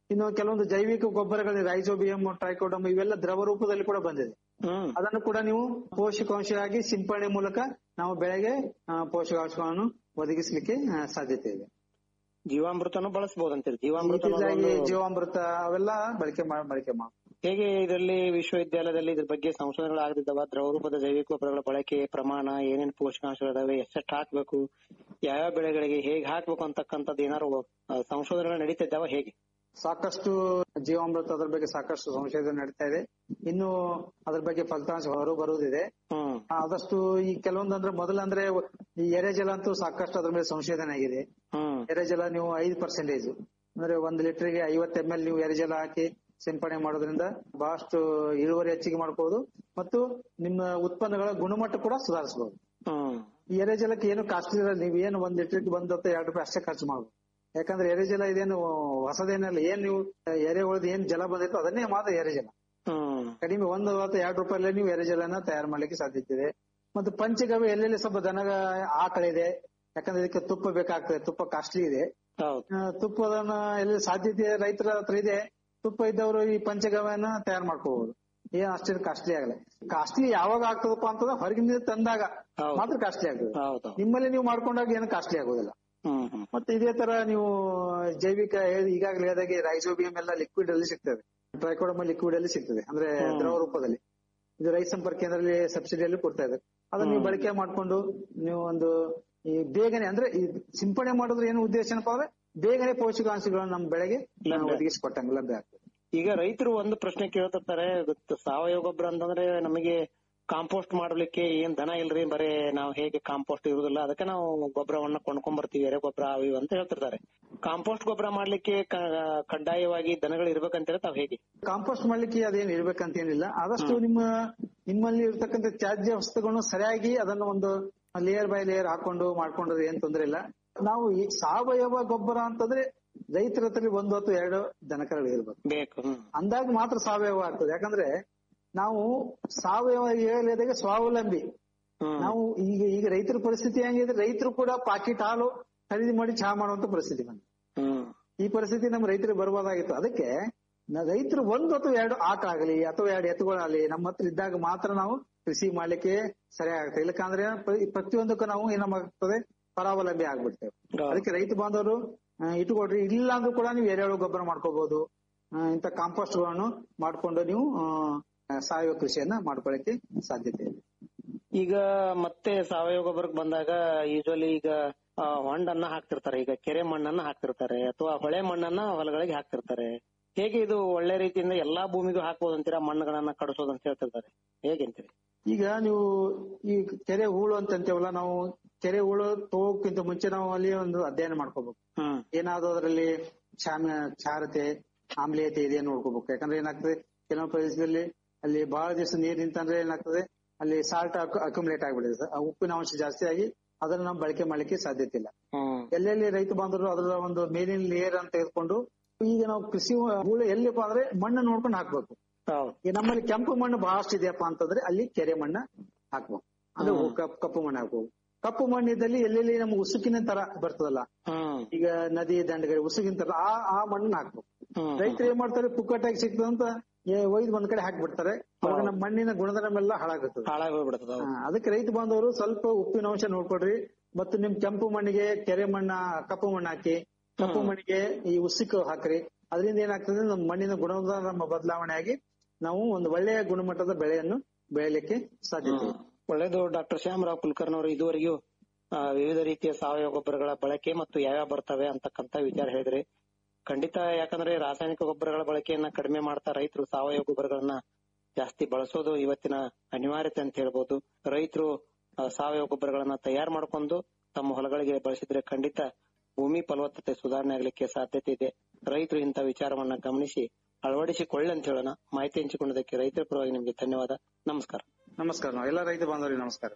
ಇನ್ನು ಕೆಲವೊಂದು ಜೈವಿಕ ಗೊಬ್ಬರಗಳು ರೈಸೋಬಿಯಂ ಟ್ರೈಕೋಡಮ್ ಇವೆಲ್ಲ ದ್ರವ ರೂಪದಲ್ಲಿ ಕೂಡ ಬಂದಿದೆ ಹ್ಮ್ ಅದನ್ನು ಕೂಡ ನೀವು ಪೋಷಕಾಂಶವಾಗಿ ಸಿಂಪಡಣೆ ಮೂಲಕ ನಾವು ಬೆಳೆಗೆ ಆ, ಪೋಷಕಾಂಶಗಳನ್ನು ಒದಗಿಸಲಿಕ್ಕೆ ಆ, ಸಾಧ್ಯತೆ ಇದೆ ಜೀವಾಮೃತನು ಬಳಸಬಹುದಂತೀರಿ ಜೀವಾಮೃತ ಇತ್ತೀಚೆಗೆ ಜೀವಾಮೃತ ಅವೆಲ್ಲ ಬಳಕೆ ಮಾಡ್- ಬಳಕೆ ಮಾಡಿ ಹೇಗೆ ಇದರಲ್ಲಿ ವಿಶ್ವವಿದ್ಯಾಲಯದಲ್ಲಿ ಇದ್ರ ಬಗ್ಗೆ ಸಂಶೋಧನೆಗಳು ಆಗದಿದ್ದಾವ ದ್ರವ ರೂಪದ ಜೈವಿಕ ಗೊಬ್ಬರಗಳ ಬಳಕೆ ಪ್ರಮಾಣ ಏನೇನ್ ಪೋಷಕಾಂಶಗಳಿದಾವೆ ಎಷ್ಟೆಷ್ಟು ಹಾಕ್ಬೇಕು ಯಾವ್ಯಾವ ಬೆಳೆಗಳಿಗೆ ಹೇಗೆ ಹಾಕ್ಬೇಕು ಅಂತಕ್ಕಂಥದ್ದು ಏನಾರು ಆ, ಸಂಶೋಧನೆಗಳು ನಡೀತಿದ್ದಾವ ಹೇಗೆ ಸಾಕಷ್ಟು ಜೀವಾಮೃತ ಅದ್ರ ಬಗ್ಗೆ ಸಾಕಷ್ಟು ಸಂಶೋಧನೆ ನಡೀತಾ ಇದೆ ಇನ್ನು ಅದ್ರ ಬಗ್ಗೆ ಫಲಿತಾಂಶ ಹೊರ ಬರುವುದಿದೆ ಹ್ಮ್ ಆದಷ್ಟು ಈ ಕೆಲವೊಂದಂದ್ರೆ ಮೊದಲಂದ್ರೆ ಈ ಎರೆಜಲ ಅಂತೂ ಸಾಕಷ್ಟು ಅದ್ರ ಮೇಲೆ ಸಂಶೋಧನೆ ಆಗಿದೆ ಹ್ಮ್ ಎರೆಜಲ ನೀವು ಐದು ಪರ್ಸೆಂಟೇಜ್ ಅಂದ್ರೆ ಒಂದು ಲೀಟರ್ಗೆ ಐವತ್ತು ಎಂ ಎಲ್ ನೀವು ಎರೆಜಲ ಹಾಕಿ ಸಿಂಪಡಣೆ ಮಾಡೋದ್ರಿಂದ ಬಹಳಷ್ಟು ಇಳುವರಿ ಹೆಚ್ಚಿಗೆ ಮಾಡ್ಕೋಬಹುದು ಮತ್ತು ನಿಮ್ಮ ಉತ್ಪನ್ನಗಳ ಗುಣಮಟ್ಟ ಕೂಡ ಸುಧಾರಿಸಬಹುದು ಹ್ಮ್ ಈ ಎರೆಜಲಕ್ಕೆ ಏನು ಕಾಸ್ಟ್ಲಿ ಇರಲ್ಲ ನೀವು ಏನು ಒಂದ್ ಲೀಟರ್ಗೆ ಬಂದ್ ಹೊತ್ತು ಎರಡು ರೂಪಾಯಿ ಅಷ್ಟೇ ಖರ್ಚು ಮಾಡಬಹುದು ಯಾಕಂದ್ರೆ ಎರೆಜಲ ಇದೇನು ಹೊಸದೇನಲ್ಲ ಏನ್ ನೀವು ಎರೆ ಉಳಿದ ಏನ್ ಜಲ ಬಂದಿತ್ತು ಅದನ್ನೇ ಮಾತ್ರ ಎರೆಜಲ ಹ್ಮ್ ಕಡಿಮೆ ಒಂದು ಅಥವಾ ಎರಡು ರೂಪಾಯಿಲೆ ನೀವು ಎರೆಜಲನ ತಯಾರು ಮಾಡ್ಲಿಕ್ಕೆ ಸಾಧ್ಯತೆ ಇದೆ ಮತ್ತು ಪಂಚಗವ್ಯ ಎಲ್ಲೆಲ್ಲಿ ಸ್ವಲ್ಪ ದನ ಆಕಳಿದೆ ಯಾಕಂದ್ರೆ ಇದಕ್ಕೆ ತುಪ್ಪ ಬೇಕಾಗ್ತದೆ ತುಪ್ಪ ಕಾಸ್ಟ್ಲಿ ಇದೆ ಹೌದು ಆ, ತುಪ್ಪದನ್ನ ಎಲ್ಲಿ ಸಾಧ್ಯತೆ ರೈತರ ಹತ್ರ ಇದೆ ತುಪ್ಪ ಇದ್ದವರು ಈ ಪಂಚಗವ್ಯನ ತಯಾರು ಮಾಡ್ಕೋಬಹುದು ಏನ್ ಅಷ್ಟೇನು ಕಾಸ್ಟ್ಲಿ ಆಗಲ್ಲ ಕಾಸ್ಟ್ಲಿ ಯಾವಾಗ ಆಗ್ತದಪ್ಪ ಅಂತಂದ್ರೆ ಹೊರಗಿನಿಂದ ತಂದಾಗ ಹೌದು. ಮಾತ್ರ ಕಾಸ್ಟ್ಲಿ ಆಗ್ತದೆ ಹೌದು ನಿಮ್ಮಲ್ಲಿ ನೀವು ಮಾಡ್ಕೊಂಡಾಗ ಏನು ಕಾಸ್ಟ್ಲಿ ಆಗೋದಿಲ್ಲ ಹ್ಮ್ ಹ್ಮ್ ಮತ್ತೆ ಇದೇ ತರ ನೀವು ಜೈವಿಕ ಹೇಳ್- ಈಗಾಗಲೇ ಹೇಳಿದಾಗೆ ರೈಸೋಬಿಯಂ ಎಲ್ಲ ಲಿಕ್ವಿಡ್ ಅಲ್ಲಿ ಸಿಗ್ತದೆ ಟ್ರೈಕೋಡಮ ಲಿಕ್ವಿಡ್ ಅಲ್ಲಿ ಸಿಗ್ತದೆ ಅಂದ್ರೆ ದ್ರವ ರೂಪದಲ್ಲಿ ಇದು ರೈತ ಸಂಪರ್ಕ ಕೇಂದ್ರದಲ್ಲಿ ಸಬ್ಸಿಡಿಯಲ್ಲಿ ಕೊಡ್ತಾ ಇದ್ದಾರೆ ಅದನ್ನ ನೀವು ಬಳಕೆ ಮಾಡ್ಕೊಂಡು ನೀವು ಒಂದು ಈ ಬೇಗನೆ ಅಂದ್ರೆ ಈ ಸಿಂಪಡಣೆ ಮಾಡೋದ್ರ ಏನು ಉದ್ದೇಶ ಏನಪ್ಪಾ ಅಂದ್ರೆ ಬೇಗನೆ ಪೋಷಕಾಂಶಗಳನ್ನು ನಮ್ಮ ಬೆಳೆಗೆ ಲಭ್ಯ. ಒದಗಿಸಿಕೊಟ್ಟಂಗೆ ಲಭ್ಯ ಆಗ್ತದೆ ಈಗ ರೈತರು ಒಂದು ಪ್ರಶ್ನೆ ಕೇಳ್ತಿರ್ತಾರೆ ಗೊತ್ತು ಸಾವಯವ ಗೊಬ್ಬರ ಅಂತಂದ್ರೆ ನಮಗೆ ಕಾಂಪೋಸ್ಟ್ ಮಾಡ್ಲಿಕ್ಕೆ ಏನ್ ದನ ಇಲ್ರಿ ಬರೇ ನಾವು ಹೇಗೆ ಕಾಂಪೋಸ್ಟ್ ಇರುದಿಲ್ಲ ಅದಕ್ಕೆ ನಾವು ಗೊಬ್ಬರವನ್ನ ಕೊಂಡ್ಕೊಂಡ್ ಬರ್ತೀವಿ ಎರೆ ಗೊಬ್ಬರ ಅವು ಇವು ಅಂತ ಹೇಳ್ತಿರ್ತಾರೆ ಕಾಂಪೋಸ್ಟ್ ಗೊಬ್ಬರ ಮಾಡ್ಲಿಕ್ಕೆ ಕ- ಕಡ್ಡಾಯವಾಗಿ ದನಗಳು ಇರ್ಬೇಕಂತ ತಾವ್ ಹೇಗೆ ಕಾಂಪೋಸ್ಟ್ ಮಾಡ್ಲಿಕ್ಕೆ ಅದೇನು ಇರ್ಬೇಕಂತ ಏನಿಲ್ಲ ಆದಷ್ಟು ನಿಮ್ಮ ನಿಮ್ಮಲ್ಲಿ ಇರ್ತಕ್ಕಂಥ ತ್ಯಾಜ್ಯ ವಸ್ತುಗಳನ್ನು ಸರಿಯಾಗಿ ಅದನ್ನು ಒಂದು ಲೇಯರ್ ಬೈ ಲೇಯರ್ ಹಾಕೊಂಡು ಮಾಡ್ಕೊಂಡ್ರೆ ಏನ್ ತೊಂದ್ರೆ ಇಲ್ಲ ನಾವು ಈ ಸಾವಯವ ಗೊಬ್ಬರ ಅಂತಂದ್ರೆ ರೈತರ ಹತ್ರ ಒಂದು ಅಥವಾ ಎರಡು ದನಕರಗಳು ಇರ್ಬೇಕು ಬೇಕು ಹ್ಮ್ ಅಂದಾಗ ಮಾತ್ರ ಸಾವಯವ ಆಗ್ತದೆ ಯಾಕಂದ್ರೆ ನಾವು ಸಾವಯವ ಹೇಳಿದಾಗ ಸ್ವಾವಲಂಬಿ ಹ್ಮ್ ನಾವು ಈಗ ಈಗ ರೈತರ ಪರಿಸ್ಥಿತಿ ಹೆಂಗಿದೆ ರೈತರು ಕೂಡ ಪಾಕಿಟ್ ಹಾಲು ಖರೀದಿ ಮಾಡಿ ಚಹಾ ಮಾಡುವಂತ ಪರಿಸ್ಥಿತಿ ಬಂದಿದೆ ಹ್ಮ್ ಈ ಪರಿಸ್ಥಿತಿ ನಮ್ಮ ರೈತರಿಗೆ ಬರ್ಬೋದಾಗಿತ್ತು ಅದಕ್ಕೆ ನ- ರೈತರು ಒಂದು ಅಥವಾ ಎರಡು ಆಕಳಾಗಲಿ ಅಥವಾ ಎರಡು ಎತ್ತುಗಳಾಗಲಿ ನಮ್ಮ ಹತ್ರ ಇದ್ದಾಗ ಮಾತ್ರ ನಾವು ಕೃಷಿ ಮಾಡ್ಲಿಕ್ಕೆ ಸರಿಯಾಗುತ್ತೆ ಇಲ್ಲಕಂದ್ರೆ ಪ್ರ- ಪ್ರತಿಯೊಂದಕ್ಕೂ ನಾವು ಏನಾಗ್ತದೆ ಪರಾವಲಂಬಿ ಆಗ್ಬಿಡ್ತೇವೆ ಹೌದು. ಅದಕ್ಕೆ ರೈತ ಬಾಂಧವರು ಆ, ಇಟ್ಕೊಡ್ರಿ ಇಲ್ಲ ಅಂದ್ರೂ ಕೂಡ ನೀವು ಎರೆಹುಳು ಗೊಬ್ಬರ ಮಾಡ್ಕೋಬಹುದು ಆ, ಇಂಥ ಕಾಂಪೋಸ್ಟ್ ಗಳನ್ನು ಮಾಡ್ಕೊಂಡು ನೀವು ಆ, ಸಾವಯವ ಕೃಷಿಯನ್ನ ಮಾಡ್ಕೊಳ್ಳಿಕ್ಕೆ ಸಾಧ್ಯತೆ ಇದೆ ಈಗ ಮತ್ತೆ ಸಾವಯವ ಗೊಬ್ಬರಕ್ಕೆ ಬಂದಾಗ ಯೂಶಲಿ ಈಗ ಆ, ಹೊಂಡನ್ನ ಹಾಕ್ತಿರ್ತಾರೆ ಈಗ ಕೆರೆ ಮಣ್ಣನ್ನ ಹಾಕ್ತಿರ್ತಾರೆ ಅಥವಾ ಹೊಳೆ ಮಣ್ಣನ್ನ ಹೊಲಗಳಿಗೆ ಹಾಕ್ತಿರ್ತಾರೆ ಹೇಗೆ ಇದು ಒಳ್ಳೆ ರೀತಿಯಿಂದ ಎಲ್ಲಾ ಭೂಮಿಗೂ ಹಾಕ್ಬೋದು ಅಂತೀರಾ ಮಣ್ಣುಗಳನ್ನ ಕಡಿಸೋದು ಅಂತ ಹೇಳ್ತಿರ್ತಾರೆ ಹೇಗೆ ಅಂತೀರಿ ಈಗ ನೀವು ಈ ಕೆರೆ ಹೂಳು ಅಂತ ಅಂತೀವಲ್ಲ ನಾವು ಕೆರೆ ಹೂಳು ತಗೋಕ್ಕಿಂತ ಮುಂಚೆ ನಾವು ಅಲ್ಲಿ ಒಂದು ಅಧ್ಯಯನ ಮಾಡ್ಕೋಬೇಕು ಹ್ಮ್ ಏನಾದ್ರು ಅದರಲ್ಲಿ ಕ್ಷಾಮ ಕ್ಷಾರತೆ ಆಮ್ಲೀಯತೆ ಇದೆ ನೋಡ್ಕೋಬೇಕು ಯಾಕಂದ್ರೆ ಏನಾಗ್ತದೆ ಕೆಲವೊಂದು ಪ್ರದೇಶದಲ್ಲಿ ಅಲ್ಲಿ ಬಹಳ ದಿವಸ ನೀರ್ ನಿಂತಂದ್ರೆ ಏನಾಗ್ತದೆ ಅಲ್ಲಿ ಸಾಲ್ಟ್ ಅಕ್ಯುಮುಲೇಟ್ ಆಗ್ಬಿಟ್ಟಿದೆ ಸರ್. ಆ ಉಪ್ಪಿನ ಅಂಶ ಜಾಸ್ತಿ ಆಗಿ ಅದನ್ನ ನಾವು ಬಳಕೆ ಮಾಡ್ಲಿಕ್ಕೆ ಸಾಧ್ಯತೆ ಇಲ್ಲ ಹ್ಮ್ ಎಲ್ಲೆಲ್ಲಿ ರೈತ ಬಾಂಧವರು ಅದರ ಒಂದು ಮೇಲಿನ ಲೇಯರ್ ಅಂತ ತೆಗೆದುಕೊಂಡು ಈಗ ನಾವು ಕೃಷಿ ಹೂಳು ಎಲ್ಲಿಪ್ಪ ಅಂದ್ರೆ ಮಣ್ಣು ನೋಡ್ಕೊಂಡು ಹಾಕ್ಬೇಕು ಹೌದು ಈಗ ನಮ್ಮಲ್ಲಿ ಕೆಂಪು ಮಣ್ಣು ಬಹಳಷ್ಟು ಇದೆಯಪ್ಪ ಅಂತಂದ್ರೆ ಅಲ್ಲಿ ಕೆರೆ ಮಣ್ಣ ಹಾಕ್ಬೇಕು ಅಂದ್ರೆ ಹ್ಮ್. ಕಪ್- ಕಪ್ಪು ಮಣ್ಣು ಹಾಕ್ಬೇಕು ಕಪ್ಪು ಮಣ್ಣಿದ್ದಲ್ಲಿ ಎಲ್ಲೆಲ್ಲಿ ನಮ್ಗೆ ಉಸುಕಿನ ತರ ಬರ್ತದಲ್ಲ ಹ್ಮ್ ಈಗ ನದಿ ದಂಡಗಳು ಉಸುಗಿನ ತರ ಆ ಆ ಮಣ್ಣನ್ನ ಹಾಕ್ಬೇಕು ಹ್ಮ್ ರೈತರು ಏನ್ ಮಾಡ್ತಾರೆ ಪುಕ್ಕಟ್ಟಾಗಿ ಸಿಗ್ತದಂತ ಏ, ಒಯ್ದು ಒಂದ್ ಕಡೆ ಹಾಕ್ಬಿಡ್ತಾರೆ ಅವಾಗ ನಮ್ಮ ಮಣ್ಣಿನ ಗುಣಧರ್ಮ ಎಲ್ಲ ಹಾಳಾಗುತ್ತದೆ ಹಾಳಾಗಿ ಹೋಗ್ಬಿಡ್ತದ ಹಾ, ಅದಕ್ಕೆ ರೈತ ಬಾಂಧವರು ಸ್ವಲ್ಪ ಉಪ್ಪಿನ ಅಂಶ ನೋಡ್ಕೊಡ್ರಿ ಮತ್ತು ನಿಮ್ ಕೆಂಪು ಮಣ್ಣಿಗೆ ಕೆರೆ ಮಣ್ಣ ಕಪ್ಪು ಮಣ್ಣು ಹಾಕಿ ಕಪ್ಪು ಮಣ್ಣಿಗೆ ಈ ಉಸುಕು ಹಾಕ್ರಿ ಅದರಿಂದ ಏನಾಗ್ತದೆ ನಮ್ಮ ಮಣ್ಣಿನ ಗುಣಧರ್ಮ ಬದಲಾವಣೆ ಆಗಿ ನಾವು ಒಂದು ಒಳ್ಳೆಯ ಗುಣಮಟ್ಟದ ಬೆಳೆಯನ್ನು ಬೆಳೆಯಲಿಕ್ಕೆ ಸಾಧ್ಯತೆ ಇದೆ. ಒಳ್ಳೇದು ಡಾಕ್ಟರ್ ಶ್ಯಾಮರಾವ್ ಕುಲಕರ್ಣಿ ಅವರು ಇದುವರೆಗೂ ಆ, ವಿವಿಧ ರೀತಿಯ ಸಾವಯವ ಗೊಬ್ಬರಗಳ ಬಳಕೆ ಮತ್ತು ಯಾವ್ಯಾವ ಬರ್ತವೆ ಅಂತಕ್ಕಂತ ವಿಚಾರ ಹೇಳಿದ್ರಿ ಖಂಡಿತ ಯಾಕಂದ್ರೆ ರಾಸಾಯನಿಕ ಗೊಬ್ಬರಗಳ ಬಳಕೆಯನ್ನ ಕಡಿಮೆ ಮಾಡ್ತಾ ರೈತರು ಸಾವಯವ ಗೊಬ್ಬರಗಳನ್ನ ಜಾಸ್ತಿ ಬಳಸೋದು ಇವತ್ತಿನ ಅನಿವಾರ್ಯತೆ ಅಂತ ಹೇಳ್ಬೋದು ರೈತರು ಆ, ಸಾವಯವ ಗೊಬ್ಬರಗಳನ್ನ ತಯಾರು ಮಾಡ್ಕೊಂಡು ತಮ್ಮ ಹೊಲಗಳಿಗೆ ಬಳಸಿದ್ರೆ ಖಂಡಿತ ಭೂಮಿ ಫಲವತ್ತತೆ ಸುಧಾರಣೆ ಆಗ್ಲಿಕ್ಕೆ ಸಾಧ್ಯತೆ ಇದೆ ರೈತರು ಇಂಥ ವಿಚಾರವನ್ನ ಗಮನಿಸಿ ಅಳವಡಿಸಿಕೊಳ್ಳಿ ಅಂತ ಹೇಳೋಣ ಮಾಹಿತಿ ಹಂಚಿಕೊಂಡದಕ್ಕೆ ರೈತರ ಪರವಾಗಿ ನಿಮ್ಗೆ ಧನ್ಯವಾದ ನಮಸ್ಕಾರ ನಮಸ್ಕಾರ ನಾವು ಎಲ್ಲ ರೈತ ಬಾಂಧವರಿಗೆ ನಮಸ್ಕಾರ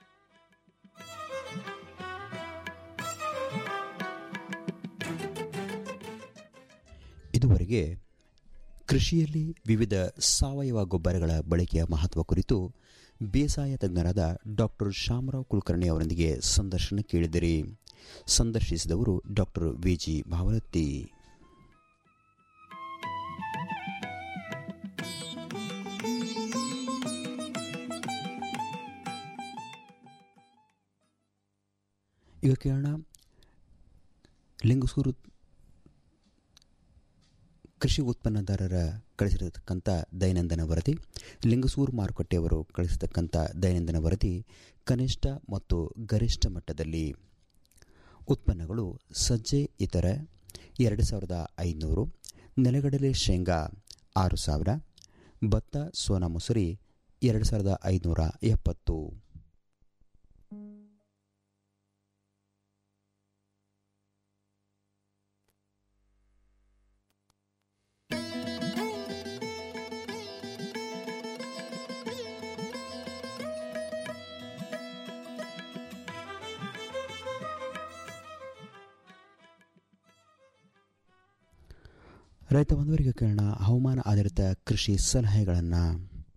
ಇದುವರೆಗೆ ಕೃಷಿಯಲ್ಲಿ ವಿವಿಧ ಸಾವಯವ ಗೊಬ್ಬರಗಳ ಬಳಕೆಯ ಮಹತ್ವ ಕುರಿತು ಬೇಸಾಯ ತಜ್ಞರಾದ ಡಾಕ್ಟರ್ ಶ್ಯಾಮರಾವ್ ಕುಲಕರ್ಣಿ ಅವರೊಂದಿಗೆ ಸಂದರ್ಶನ ಕೇಳಿದಿರಿ ಸಂದರ್ಶಿಸಿದವರು ಡಾಕ್ಟರ್ ವಿಜಿ ಭಾವಲತ್ತಿ ಈಗ ಕೇಳೋಣ ಲಿಂಗಸೂರು ಕೃಷಿ ಉತ್ಪನ್ನದಾರರ ಕಳಿಸಿರತಕ್ಕಂಥ ದೈನಂದಿನ ವರದಿ ಲಿಂಗಸೂರು ಮಾರುಕಟ್ಟೆಯವರು ಕಳಿಸತಕ್ಕಂಥ ದೈನಂದಿನ ವರದಿ ಕನಿಷ್ಠ ಮತ್ತು ಗರಿಷ್ಠ ಮಟ್ಟದಲ್ಲಿ ಉತ್ಪನ್ನಗಳು ಸಜ್ಜೆ ಇತರ ಎರಡು ಸಾವಿರದ ಐನೂರು ನೆಲಗಡಲೆ ಶೇಂಗಾ ಆರು ಸಾವಿರ ಭತ್ತ ಸೋನಾ ಮುಸುರಿ ಎರಡು ಸಾವಿರದ ಐನೂರ ಎಪ್ಪತ್ತು ರೈತ ಬಂಧುವರಿಗೆ ಕೇಳೋಣ ಹವಾಮಾನ ಆಧಾರಿತ ಕೃಷಿ ಸಲಹೆಗಳನ್ನು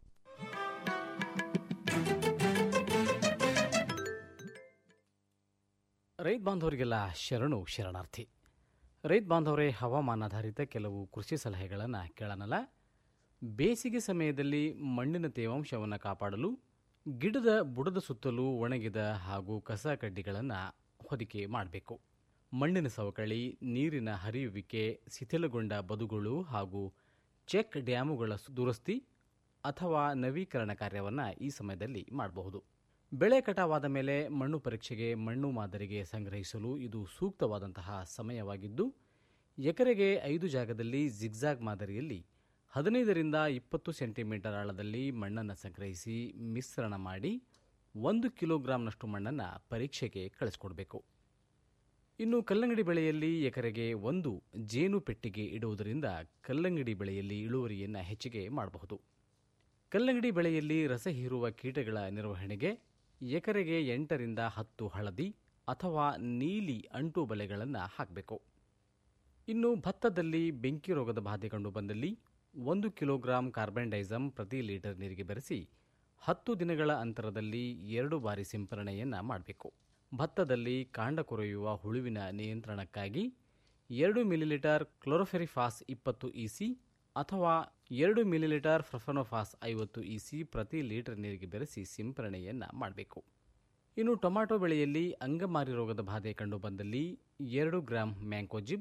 ರೈತ ಬಾಂಧವರಿಗೆಲ್ಲ ಶರಣು ಶರಣಾರ್ಥಿ ರೈತ ಬಾಂಧವರೇ ಹವಾಮಾನಾಧಾರಿತ ಕೆಲವು ಕೃಷಿ ಸಲಹೆಗಳನ್ನು ಕೇಳೋಣಲ್ಲ ಬೇಸಿಗೆ ಸಮಯದಲ್ಲಿ ಮಣ್ಣಿನ ತೇವಾಂಶವನ್ನು ಕಾಪಾಡಲು ಗಿಡದ ಬುಡದ ಸುತ್ತಲೂ ಒಣಗಿದ ಹಾಗೂ ಕಸ ಕಡ್ಡಿಗಳನ್ನು ಹೊದಿಕೆ ಮಾಡಬೇಕು ಮಣ್ಣಿನ ಸವಕಳಿ ನೀರಿನ ಹರಿಯುವಿಕೆ ಶಿಥಿಲಗೊಂಡ ಬದುಗಳು ಹಾಗೂ ಚೆಕ್ ಡ್ಯಾಮುಗಳ ದುರಸ್ತಿ ಅಥವಾ ನವೀಕರಣ ಕಾರ್ಯವನ್ನು ಈ ಸಮಯದಲ್ಲಿ ಮಾಡಬಹುದು ಬೆಳೆ ಕಟಾವಾದ ಮೇಲೆ ಮಣ್ಣು ಪರೀಕ್ಷೆಗೆ ಮಣ್ಣು ಮಾದರಿಗೆ ಸಂಗ್ರಹಿಸಲು ಇದು ಸೂಕ್ತವಾದಂತಹ ಸಮಯವಾಗಿದ್ದು ಎಕರೆಗೆ ಐದು ಜಾಗದಲ್ಲಿ ಜಿಗ್ಜಾಗ್ ಮಾದರಿಯಲ್ಲಿ ಹದಿನೈದರಿಂದ ಇಪ್ಪತ್ತು ಸೆಂಟಿಮೀಟರ್ ಆಳದಲ್ಲಿ ಮಣ್ಣನ್ನು ಸಂಗ್ರಹಿಸಿ ಮಿಶ್ರಣ ಮಾಡಿ ಒಂದು ಕಿಲೋಗ್ರಾಂನಷ್ಟು ಮಣ್ಣನ್ನು ಪರೀಕ್ಷೆಗೆ ಕಳಿಸ್ಕೊಡ್ಬೇಕು ಇನ್ನು ಕಲ್ಲಂಗಡಿ ಬೆಳೆಯಲ್ಲಿ ಎಕರೆಗೆ ಒಂದು ಜೇನು ಪೆಟ್ಟಿಗೆ ಇಡುವುದರಿಂದ ಕಲ್ಲಂಗಡಿ ಬೆಳೆಯಲ್ಲಿ ಇಳುವರಿಯನ್ನು ಹೆಚ್ಚಿಗೆ ಮಾಡಬಹುದು ಕಲ್ಲಂಗಡಿ ಬೆಳೆಯಲ್ಲಿ ರಸ ಹೀರುವ ಕೀಟಗಳ ನಿರ್ವಹಣೆಗೆ ಎಕರೆಗೆ ಎಂಟರಿಂದ ಹತ್ತು ಹಳದಿ ಅಥವಾ ನೀಲಿ ಅಂಟು ಬಲೆಗಳನ್ನು ಹಾಕಬೇಕು ಇನ್ನು ಭತ್ತದಲ್ಲಿ ಬೆಂಕಿ ರೋಗದ ಬಾಧೆ ಕಂಡು ಬಂದಲ್ಲಿ ಒಂದು ಕಿಲೋಗ್ರಾಂ ಕಾರ್ಬನ್ ಡೈಸಮ್ ಪ್ರತಿ ಲೀಟರ್ ನೀರಿಗೆ ಬೆರೆಸಿ ಹತ್ತು ದಿನಗಳ ಅಂತರದಲ್ಲಿ ಎರಡು ಬಾರಿ ಸಿಂಪರಣೆಯನ್ನು ಮಾಡಬೇಕು ಭತ್ತದಲ್ಲಿ ಕಾಂಡ ಕೊರೆಯುವ ಹುಳುವಿನ ನಿಯಂತ್ರಣಕ್ಕಾಗಿ ಎರಡು ಮಿಲಿಲೀಟರ್ ಕ್ಲೋರೋಫೆರಿಫಾಸ್ ಇಪ್ಪತ್ತು ಇಸಿ ಅಥವಾ ಎರಡು ಮಿಲಿಲೀಟರ್ ಫ್ರಫನೋಫಾಸ್ ಐವತ್ತು ಇಸಿ ಪ್ರತಿ ಲೀಟರ್ ನೀರಿಗೆ ಬೆರೆಸಿ ಸಿಂಪರಣೆಯನ್ನು ಮಾಡಬೇಕು ಇನ್ನು ಟೊಮ್ಯಾಟೊ ಬೆಳೆಯಲ್ಲಿ ಅಂಗಮಾರಿ ರೋಗದ ಬಾಧೆ ಕಂಡು ಬಂದಲ್ಲಿ ಎರಡು ಗ್ರಾಂ ಮ್ಯಾಂಕೋಜಿಬ್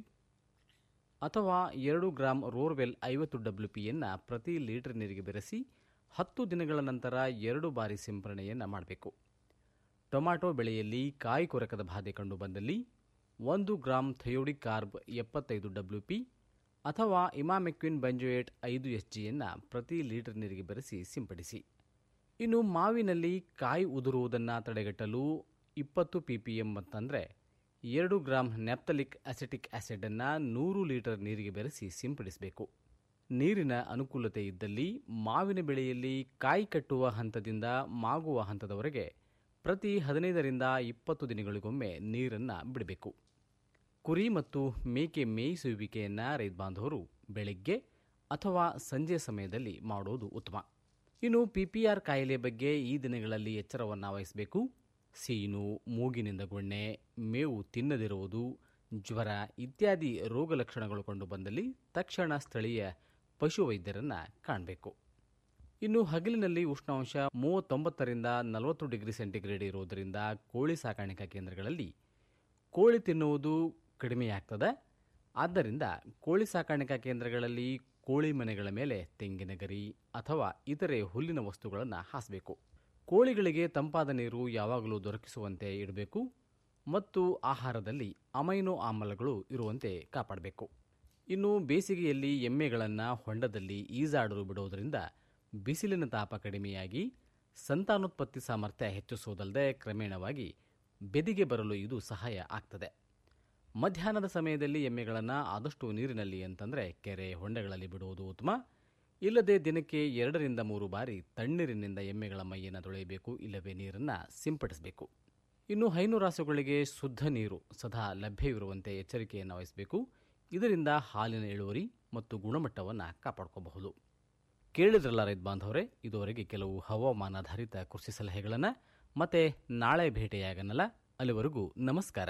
ಅಥವಾ ಎರಡು ಗ್ರಾಂ ರೋರ್ವೆಲ್ ಐವತ್ತು ಡಬ್ಲ್ಯೂ ಪಿಯನ್ನು ಪ್ರತಿ ಲೀಟರ್ ನೀರಿಗೆ ಬೆರೆಸಿ ಹತ್ತು ದಿನಗಳ ನಂತರ ಎರಡು ಬಾರಿ ಸಿಂಪರಣೆಯನ್ನು ಮಾಡಬೇಕು ಟೊಮ್ಯಾಟೊ ಬೆಳೆಯಲ್ಲಿ ಕಾಯಿ ಕೊರಕದ ಬಾಧೆ ಕಂಡು ಬಂದಲ್ಲಿ ಒಂದು ಗ್ರಾಂ ಥಯೋಡಿಕ್ ಕಾರ್ಬ್ ಎಪ್ಪತ್ತೈದು ಡಬ್ಲ್ಯೂ ಪಿ ಅಥವಾ ಇಮಾಮೆಕ್ವಿನ್ ಬಂಜೋಯೇಟ್ ಐದು ಎಸ್ ಜಿಯನ್ನು ಪ್ರತಿ ಲೀಟರ್ ನೀರಿಗೆ ಬೆರೆಸಿ ಸಿಂಪಡಿಸಿ ಇನ್ನು ಮಾವಿನಲ್ಲಿ ಕಾಯಿ ಉದುರುವುದನ್ನು ತಡೆಗಟ್ಟಲು ಇಪ್ಪತ್ತು ಪಿ ಪಿ ಎಂ ಅಂತಂದರೆ ಎರಡು ಗ್ರಾಂ ನ್ಯಾಪ್ತಲಿಕ್ ಅಸೆಟಿಕ್ ಆ್ಯಸಿಡನ್ನು ನೂರು ಲೀಟರ್ ನೀರಿಗೆ ಬೆರೆಸಿ ಸಿಂಪಡಿಸಬೇಕು ನೀರಿನ ಅನುಕೂಲತೆ ಇದ್ದಲ್ಲಿ ಮಾವಿನ ಬೆಳೆಯಲ್ಲಿ ಕಾಯಿ ಕಟ್ಟುವ ಹಂತದಿಂದ ಮಾಗುವ ಹಂತದವರೆಗೆ ಪ್ರತಿ ಹದಿನೈದರಿಂದ ಇಪ್ಪತ್ತು ದಿನಗಳಿಗೊಮ್ಮೆ ನೀರನ್ನು ಬಿಡಬೇಕು ಕುರಿ ಮತ್ತು ಮೇಕೆ ಮೇಯಿಸುವಿಕೆಯನ್ನು ರೈತ ಬಾಂಧವರು ಬೆಳಗ್ಗೆ ಅಥವಾ ಸಂಜೆ ಸಮಯದಲ್ಲಿ ಮಾಡುವುದು ಉತ್ತಮ ಇನ್ನು ಪಿಪಿಆರ್ ಕಾಯಿಲೆ ಬಗ್ಗೆ ಈ ದಿನಗಳಲ್ಲಿ ಎಚ್ಚರವನ್ನು ವಹಿಸಬೇಕು ಸೀನು ಮೂಗಿನಿಂದ ಗೊಣ್ಣೆ ಮೇವು ತಿನ್ನದಿರುವುದು ಜ್ವರ ಇತ್ಯಾದಿ ರೋಗ ಲಕ್ಷಣಗಳು ಕಂಡು ಬಂದಲ್ಲಿ ತಕ್ಷಣ ಸ್ಥಳೀಯ ಪಶುವೈದ್ಯರನ್ನು ಕಾಣಬೇಕು ಇನ್ನು ಹಗಲಿನಲ್ಲಿ ಉಷ್ಣಾಂಶ ಮೂವತ್ತೊಂಬತ್ತರಿಂದ ನಲವತ್ತು ಡಿಗ್ರಿ ಸೆಂಟಿಗ್ರೇಡ್ ಇರುವುದರಿಂದ ಕೋಳಿ ಸಾಕಾಣಿಕಾ ಕೇಂದ್ರಗಳಲ್ಲಿ ಕೋಳಿ ತಿನ್ನುವುದು ಕಡಿಮೆಯಾಗ್ತದೆ ಆದ್ದರಿಂದ ಕೋಳಿ ಸಾಕಾಣಿಕಾ ಕೇಂದ್ರಗಳಲ್ಲಿ ಕೋಳಿ ಮನೆಗಳ ಮೇಲೆ ತೆಂಗಿನ ಗರಿ ಅಥವಾ ಇತರೆ ಹುಲ್ಲಿನ ವಸ್ತುಗಳನ್ನು ಹಾಸಬೇಕು ಕೋಳಿಗಳಿಗೆ ತಂಪಾದ ನೀರು ಯಾವಾಗಲೂ ದೊರಕಿಸುವಂತೆ ಇಡಬೇಕು ಮತ್ತು ಆಹಾರದಲ್ಲಿ ಅಮೈನೋ ಆಮ್ಲಗಳು ಇರುವಂತೆ ಕಾಪಾಡಬೇಕು ಇನ್ನು ಬೇಸಿಗೆಯಲ್ಲಿ ಎಮ್ಮೆಗಳನ್ನು ಹೊಂಡದಲ್ಲಿ ಈಜಾಡಲು ಬಿಡುವುದರಿಂದ ಬಿಸಿಲಿನ ತಾಪ ಕಡಿಮೆಯಾಗಿ ಸಂತಾನೋತ್ಪತ್ತಿ ಸಾಮರ್ಥ್ಯ ಹೆಚ್ಚಿಸುವುದಲ್ಲದೆ ಕ್ರಮೇಣವಾಗಿ ಬೆದಿಗೆ ಬರಲು ಇದು ಸಹಾಯ ಆಗ್ತದೆ ಮಧ್ಯಾಹ್ನದ ಸಮಯದಲ್ಲಿ ಎಮ್ಮೆಗಳನ್ನು ಆದಷ್ಟು ನೀರಿನಲ್ಲಿ ಅಂತಂದರೆ ಕೆರೆ ಹೊಂಡೆಗಳಲ್ಲಿ ಬಿಡುವುದು ಉತ್ತಮ ಇಲ್ಲದೆ ದಿನಕ್ಕೆ ಎರಡರಿಂದ ಮೂರು ಬಾರಿ ತಣ್ಣೀರಿನಿಂದ ಎಮ್ಮೆಗಳ ಮೈಯನ್ನು ತೊಳೆಯಬೇಕು ಇಲ್ಲವೇ ನೀರನ್ನು ಸಿಂಪಡಿಸಬೇಕು ಇನ್ನು ಹೈನುರಾಸುಗಳಿಗೆ ಶುದ್ಧ ನೀರು ಸದಾ ಲಭ್ಯವಿರುವಂತೆ ಎಚ್ಚರಿಕೆಯನ್ನು ವಹಿಸಬೇಕು ಇದರಿಂದ ಹಾಲಿನ ಇಳುವರಿ ಮತ್ತು ಗುಣಮಟ್ಟವನ್ನು ಕಾಪಾಡ್ಕೋಬಹುದು ಕೇಳಿದ್ರಲ್ಲ ರೈತ ಬಾಂಧವರೇ ಇದುವರೆಗೆ ಕೆಲವು ಹವಾಮಾನಾಧಾರಿತ ಕೃಷಿ ಸಲಹೆಗಳನ್ನು ಮತ್ತೆ ನಾಳೆ ಭೇಟಿಯಾಗನಲ್ಲ ಅಲ್ಲಿವರೆಗೂ ನಮಸ್ಕಾರ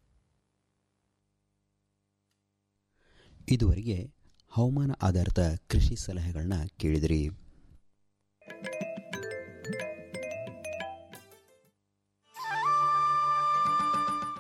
ಇದುವರೆಗೆ ಹವಾಮಾನ ಆಧಾರಿತ ಕೃಷಿ ಸಲಹೆಗಳನ್ನ ಕೇಳಿದಿರಿ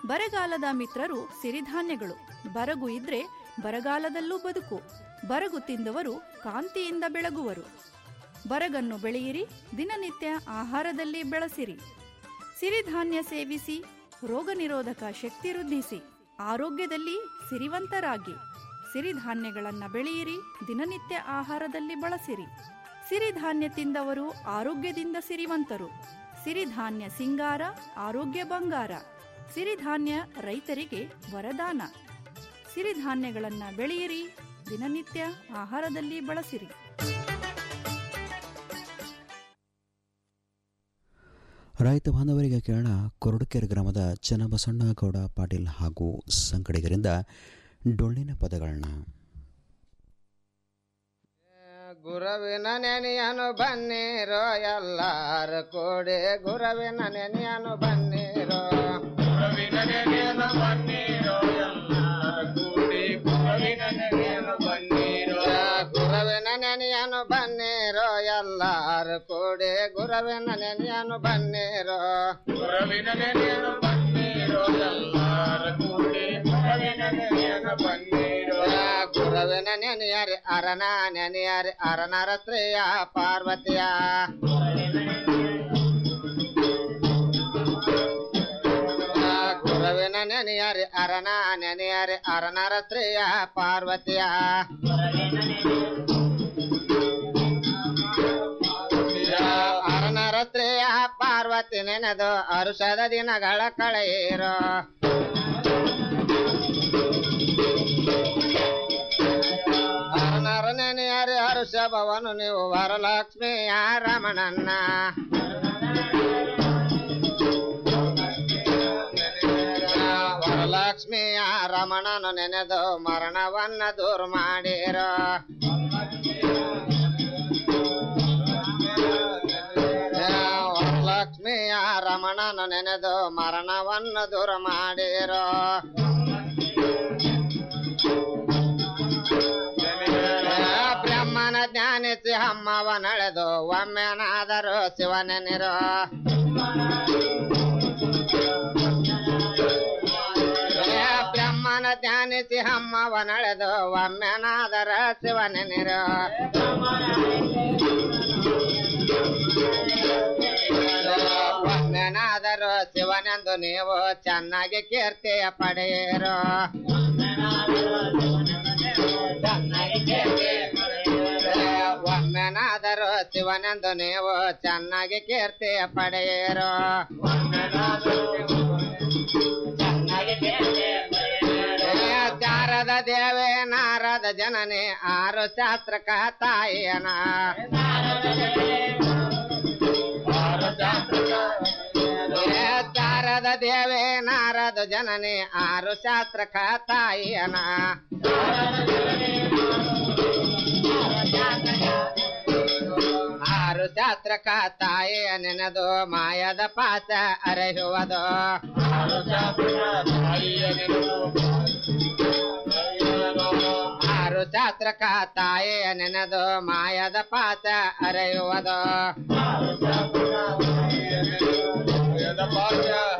ಬರಗಾಲದ ಮಿತ್ರರು ಸಿರಿಧಾನ್ಯಗಳು ಬರಗು ಇದ್ರೆ ಬರಗಾಲದಲ್ಲೂ ಬದುಕು ಬರಗು ತಿಂದವರು ಕಾಂತಿಯಿಂದ ಬೆಳಗುವರು ಬರಗನ್ನು ಬೆಳೆಯಿರಿ ದಿನನಿತ್ಯ ಆಹಾರದಲ್ಲಿ ಬೆಳೆಸಿರಿ ಸಿರಿಧಾನ್ಯ ಸೇವಿಸಿ ರೋಗ ನಿರೋಧಕ ಶಕ್ತಿ ವೃದ್ಧಿಸಿ ಆರೋಗ್ಯದಲ್ಲಿ ಸಿರಿವಂತರಾಗಿ ಸಿರಿಧಾನ್ಯಗಳನ್ನು ಬೆಳೆಯಿರಿ ದಿನನಿತ್ಯ ಆಹಾರದಲ್ಲಿ ಬಳಸಿರಿ ಸಿರಿಧಾನ್ಯ ತಿಂದವರು ಆರೋಗ್ಯದಿಂದ ಸಿರಿವಂತರು ಸಿರಿಧಾನ್ಯ ಸಿಂಗಾರ ಆರೋಗ್ಯ ಬಂಗಾರ ಸಿರಿಧಾನ್ಯ ರೈತರಿಗೆ ವರದಾನ ಸಿರಿಧಾನ್ಯಗಳನ್ನು ಬೆಳೆಯಿರಿ ದಿನನಿತ್ಯ ಆಹಾರದಲ್ಲಿ ಬಳಸಿರಿ ರೈತ ಬಾಂಧವರಿಗೆ ಕೇಳೋಣ ಕೊರಡಕೆರೆ ಗ್ರಾಮದ ಚನ್ನಬಸಣ್ಣ ಗೌಡ ಪಾಟೀಲ್ ಹಾಗೂ ಸಂಗಡಿಗರಿಂದ ಡೊಳ್ಳಿನ ಪದಗಳನ್ನ ಗುರವಿನ ನೆನೆಯನು ಬನ್ನಿರೋ ಎಲ್ಲಾರ ಕೂಡಿ ಗುರವಿನ ನೆನೆಯನು ಬನ್ನಿರೋ ಗುರವಿನ ನೆನೆಯನು ಬನ್ನಿರೋ ಎಲ್ಲಾರ ಕೂಡಿ ಗುರವಿನ ನೆನೆಯನು ಬನ್ನಿರೋ ಗುರವಿನ ನೆನೆಯನು ಬನ್ನಿರೋ ಎಲ್ಲಾರ ಕೂಡಿ ಗುರವಿನ ನೆನೆಯನು ಬನ್ನಿರೋ ಗುರವಿನ ನೆನೆಯನು ಬನ್ನಿರೋ ಎಲ್ಲಾರ ಕೂಡಿ ಗುರವಿನ ನೆನೆಯನು ಬನ್ನಿರೋ ಗುರವಿನ ನೆನೆಯರಿ ಅರನ ನೆನೆಯರಿ ಅರನರ ಸ್ತ್ರೀಯ ಪಾರ್ವತಿಯ ಗುರವಿನ ನೆನೆಯರಿ ಅರನ ನೆನೆಯರಿ ಅರನರ ಸ್ತ್ರೀಯ ಪಾರ್ವತಿಯ ಅರನರ ಸ್ತ್ರೀಯ ಪಾರ್ವತಿ ನೆನೆದು ಅರುಷದ ದಿನಗಳ ಕಳೆಯಿರೋ ಅರನರ ನೆನೆಯರಿ ಹರುಷಭವನು ನೀವು ವರಲಕ್ಷ್ಮಿಯ ರಮಣನ್ನ ವರಲಕ್ಷ್ಮಿಯ ರಮಣನು ನೆನೆದು ಮರಣವನ್ನ ದೂರ ಮಾಡಿರೋ ವರಲಕ್ಷ್ಮಿಯ ರಮಣನು ನೆನೆದು ಮರಣವನ್ನು ದೂರ ಮಾಡಿರೋ ಬ್ರಹ್ಮನ ಜ್ಞಾನಿಸಿ ಅಮ್ಮವ ನಡೆದು ಒಮ್ಮೆನಾದರೂ ಶಿವನೆನಿರೋ ಬ್ರಹ್ಮನ ಧ್ಯಾನಿಸಿ ಅಮ್ಮವ ನಡೆದು ಒಮ್ಮೆನಾದರ ಶಿವನೆನಿರೋ ಒಮ್ಮೆನಾದರೂ ಶಿವನೆಂದು ನೀವು ಚೆನ್ನಾಗಿ ಕೀರ್ತಿಯ ಪಡೆಯಿರೋ ಒಮ್ಮೆನಾದರೂ ಶಿವನೆಂದು ನೀವು ಚೆನ್ನಾಗಿ ಕೀರ್ತಿಯ ಪಡೆಯಿರೋ ಚಾರದ ದೇವೇ ನಾರದ ಜನನಿ ಆರು ಶಾಸ್ತ್ರಕ ತಾಯಿಯನ ಚಾರದ ದೇವೇ ನಾರದ ಜನನಿ ಆರು ಶಾಸ್ತ್ರಕ ತಾಯಿಯನ ಆರು ಶಾಸ್ತ್ರಕ ತಾಯಿಯ ನೆನೆದು ಮಾಯದ ಪಾಸ ಅರೆಯುವುದು ಆರು ಶಾಸ್ತ್ರಕ ತಾಯಿಯ ನೆನೆದು ಮಾಯದ ಪಾಸ ಅರೆಯುವುದು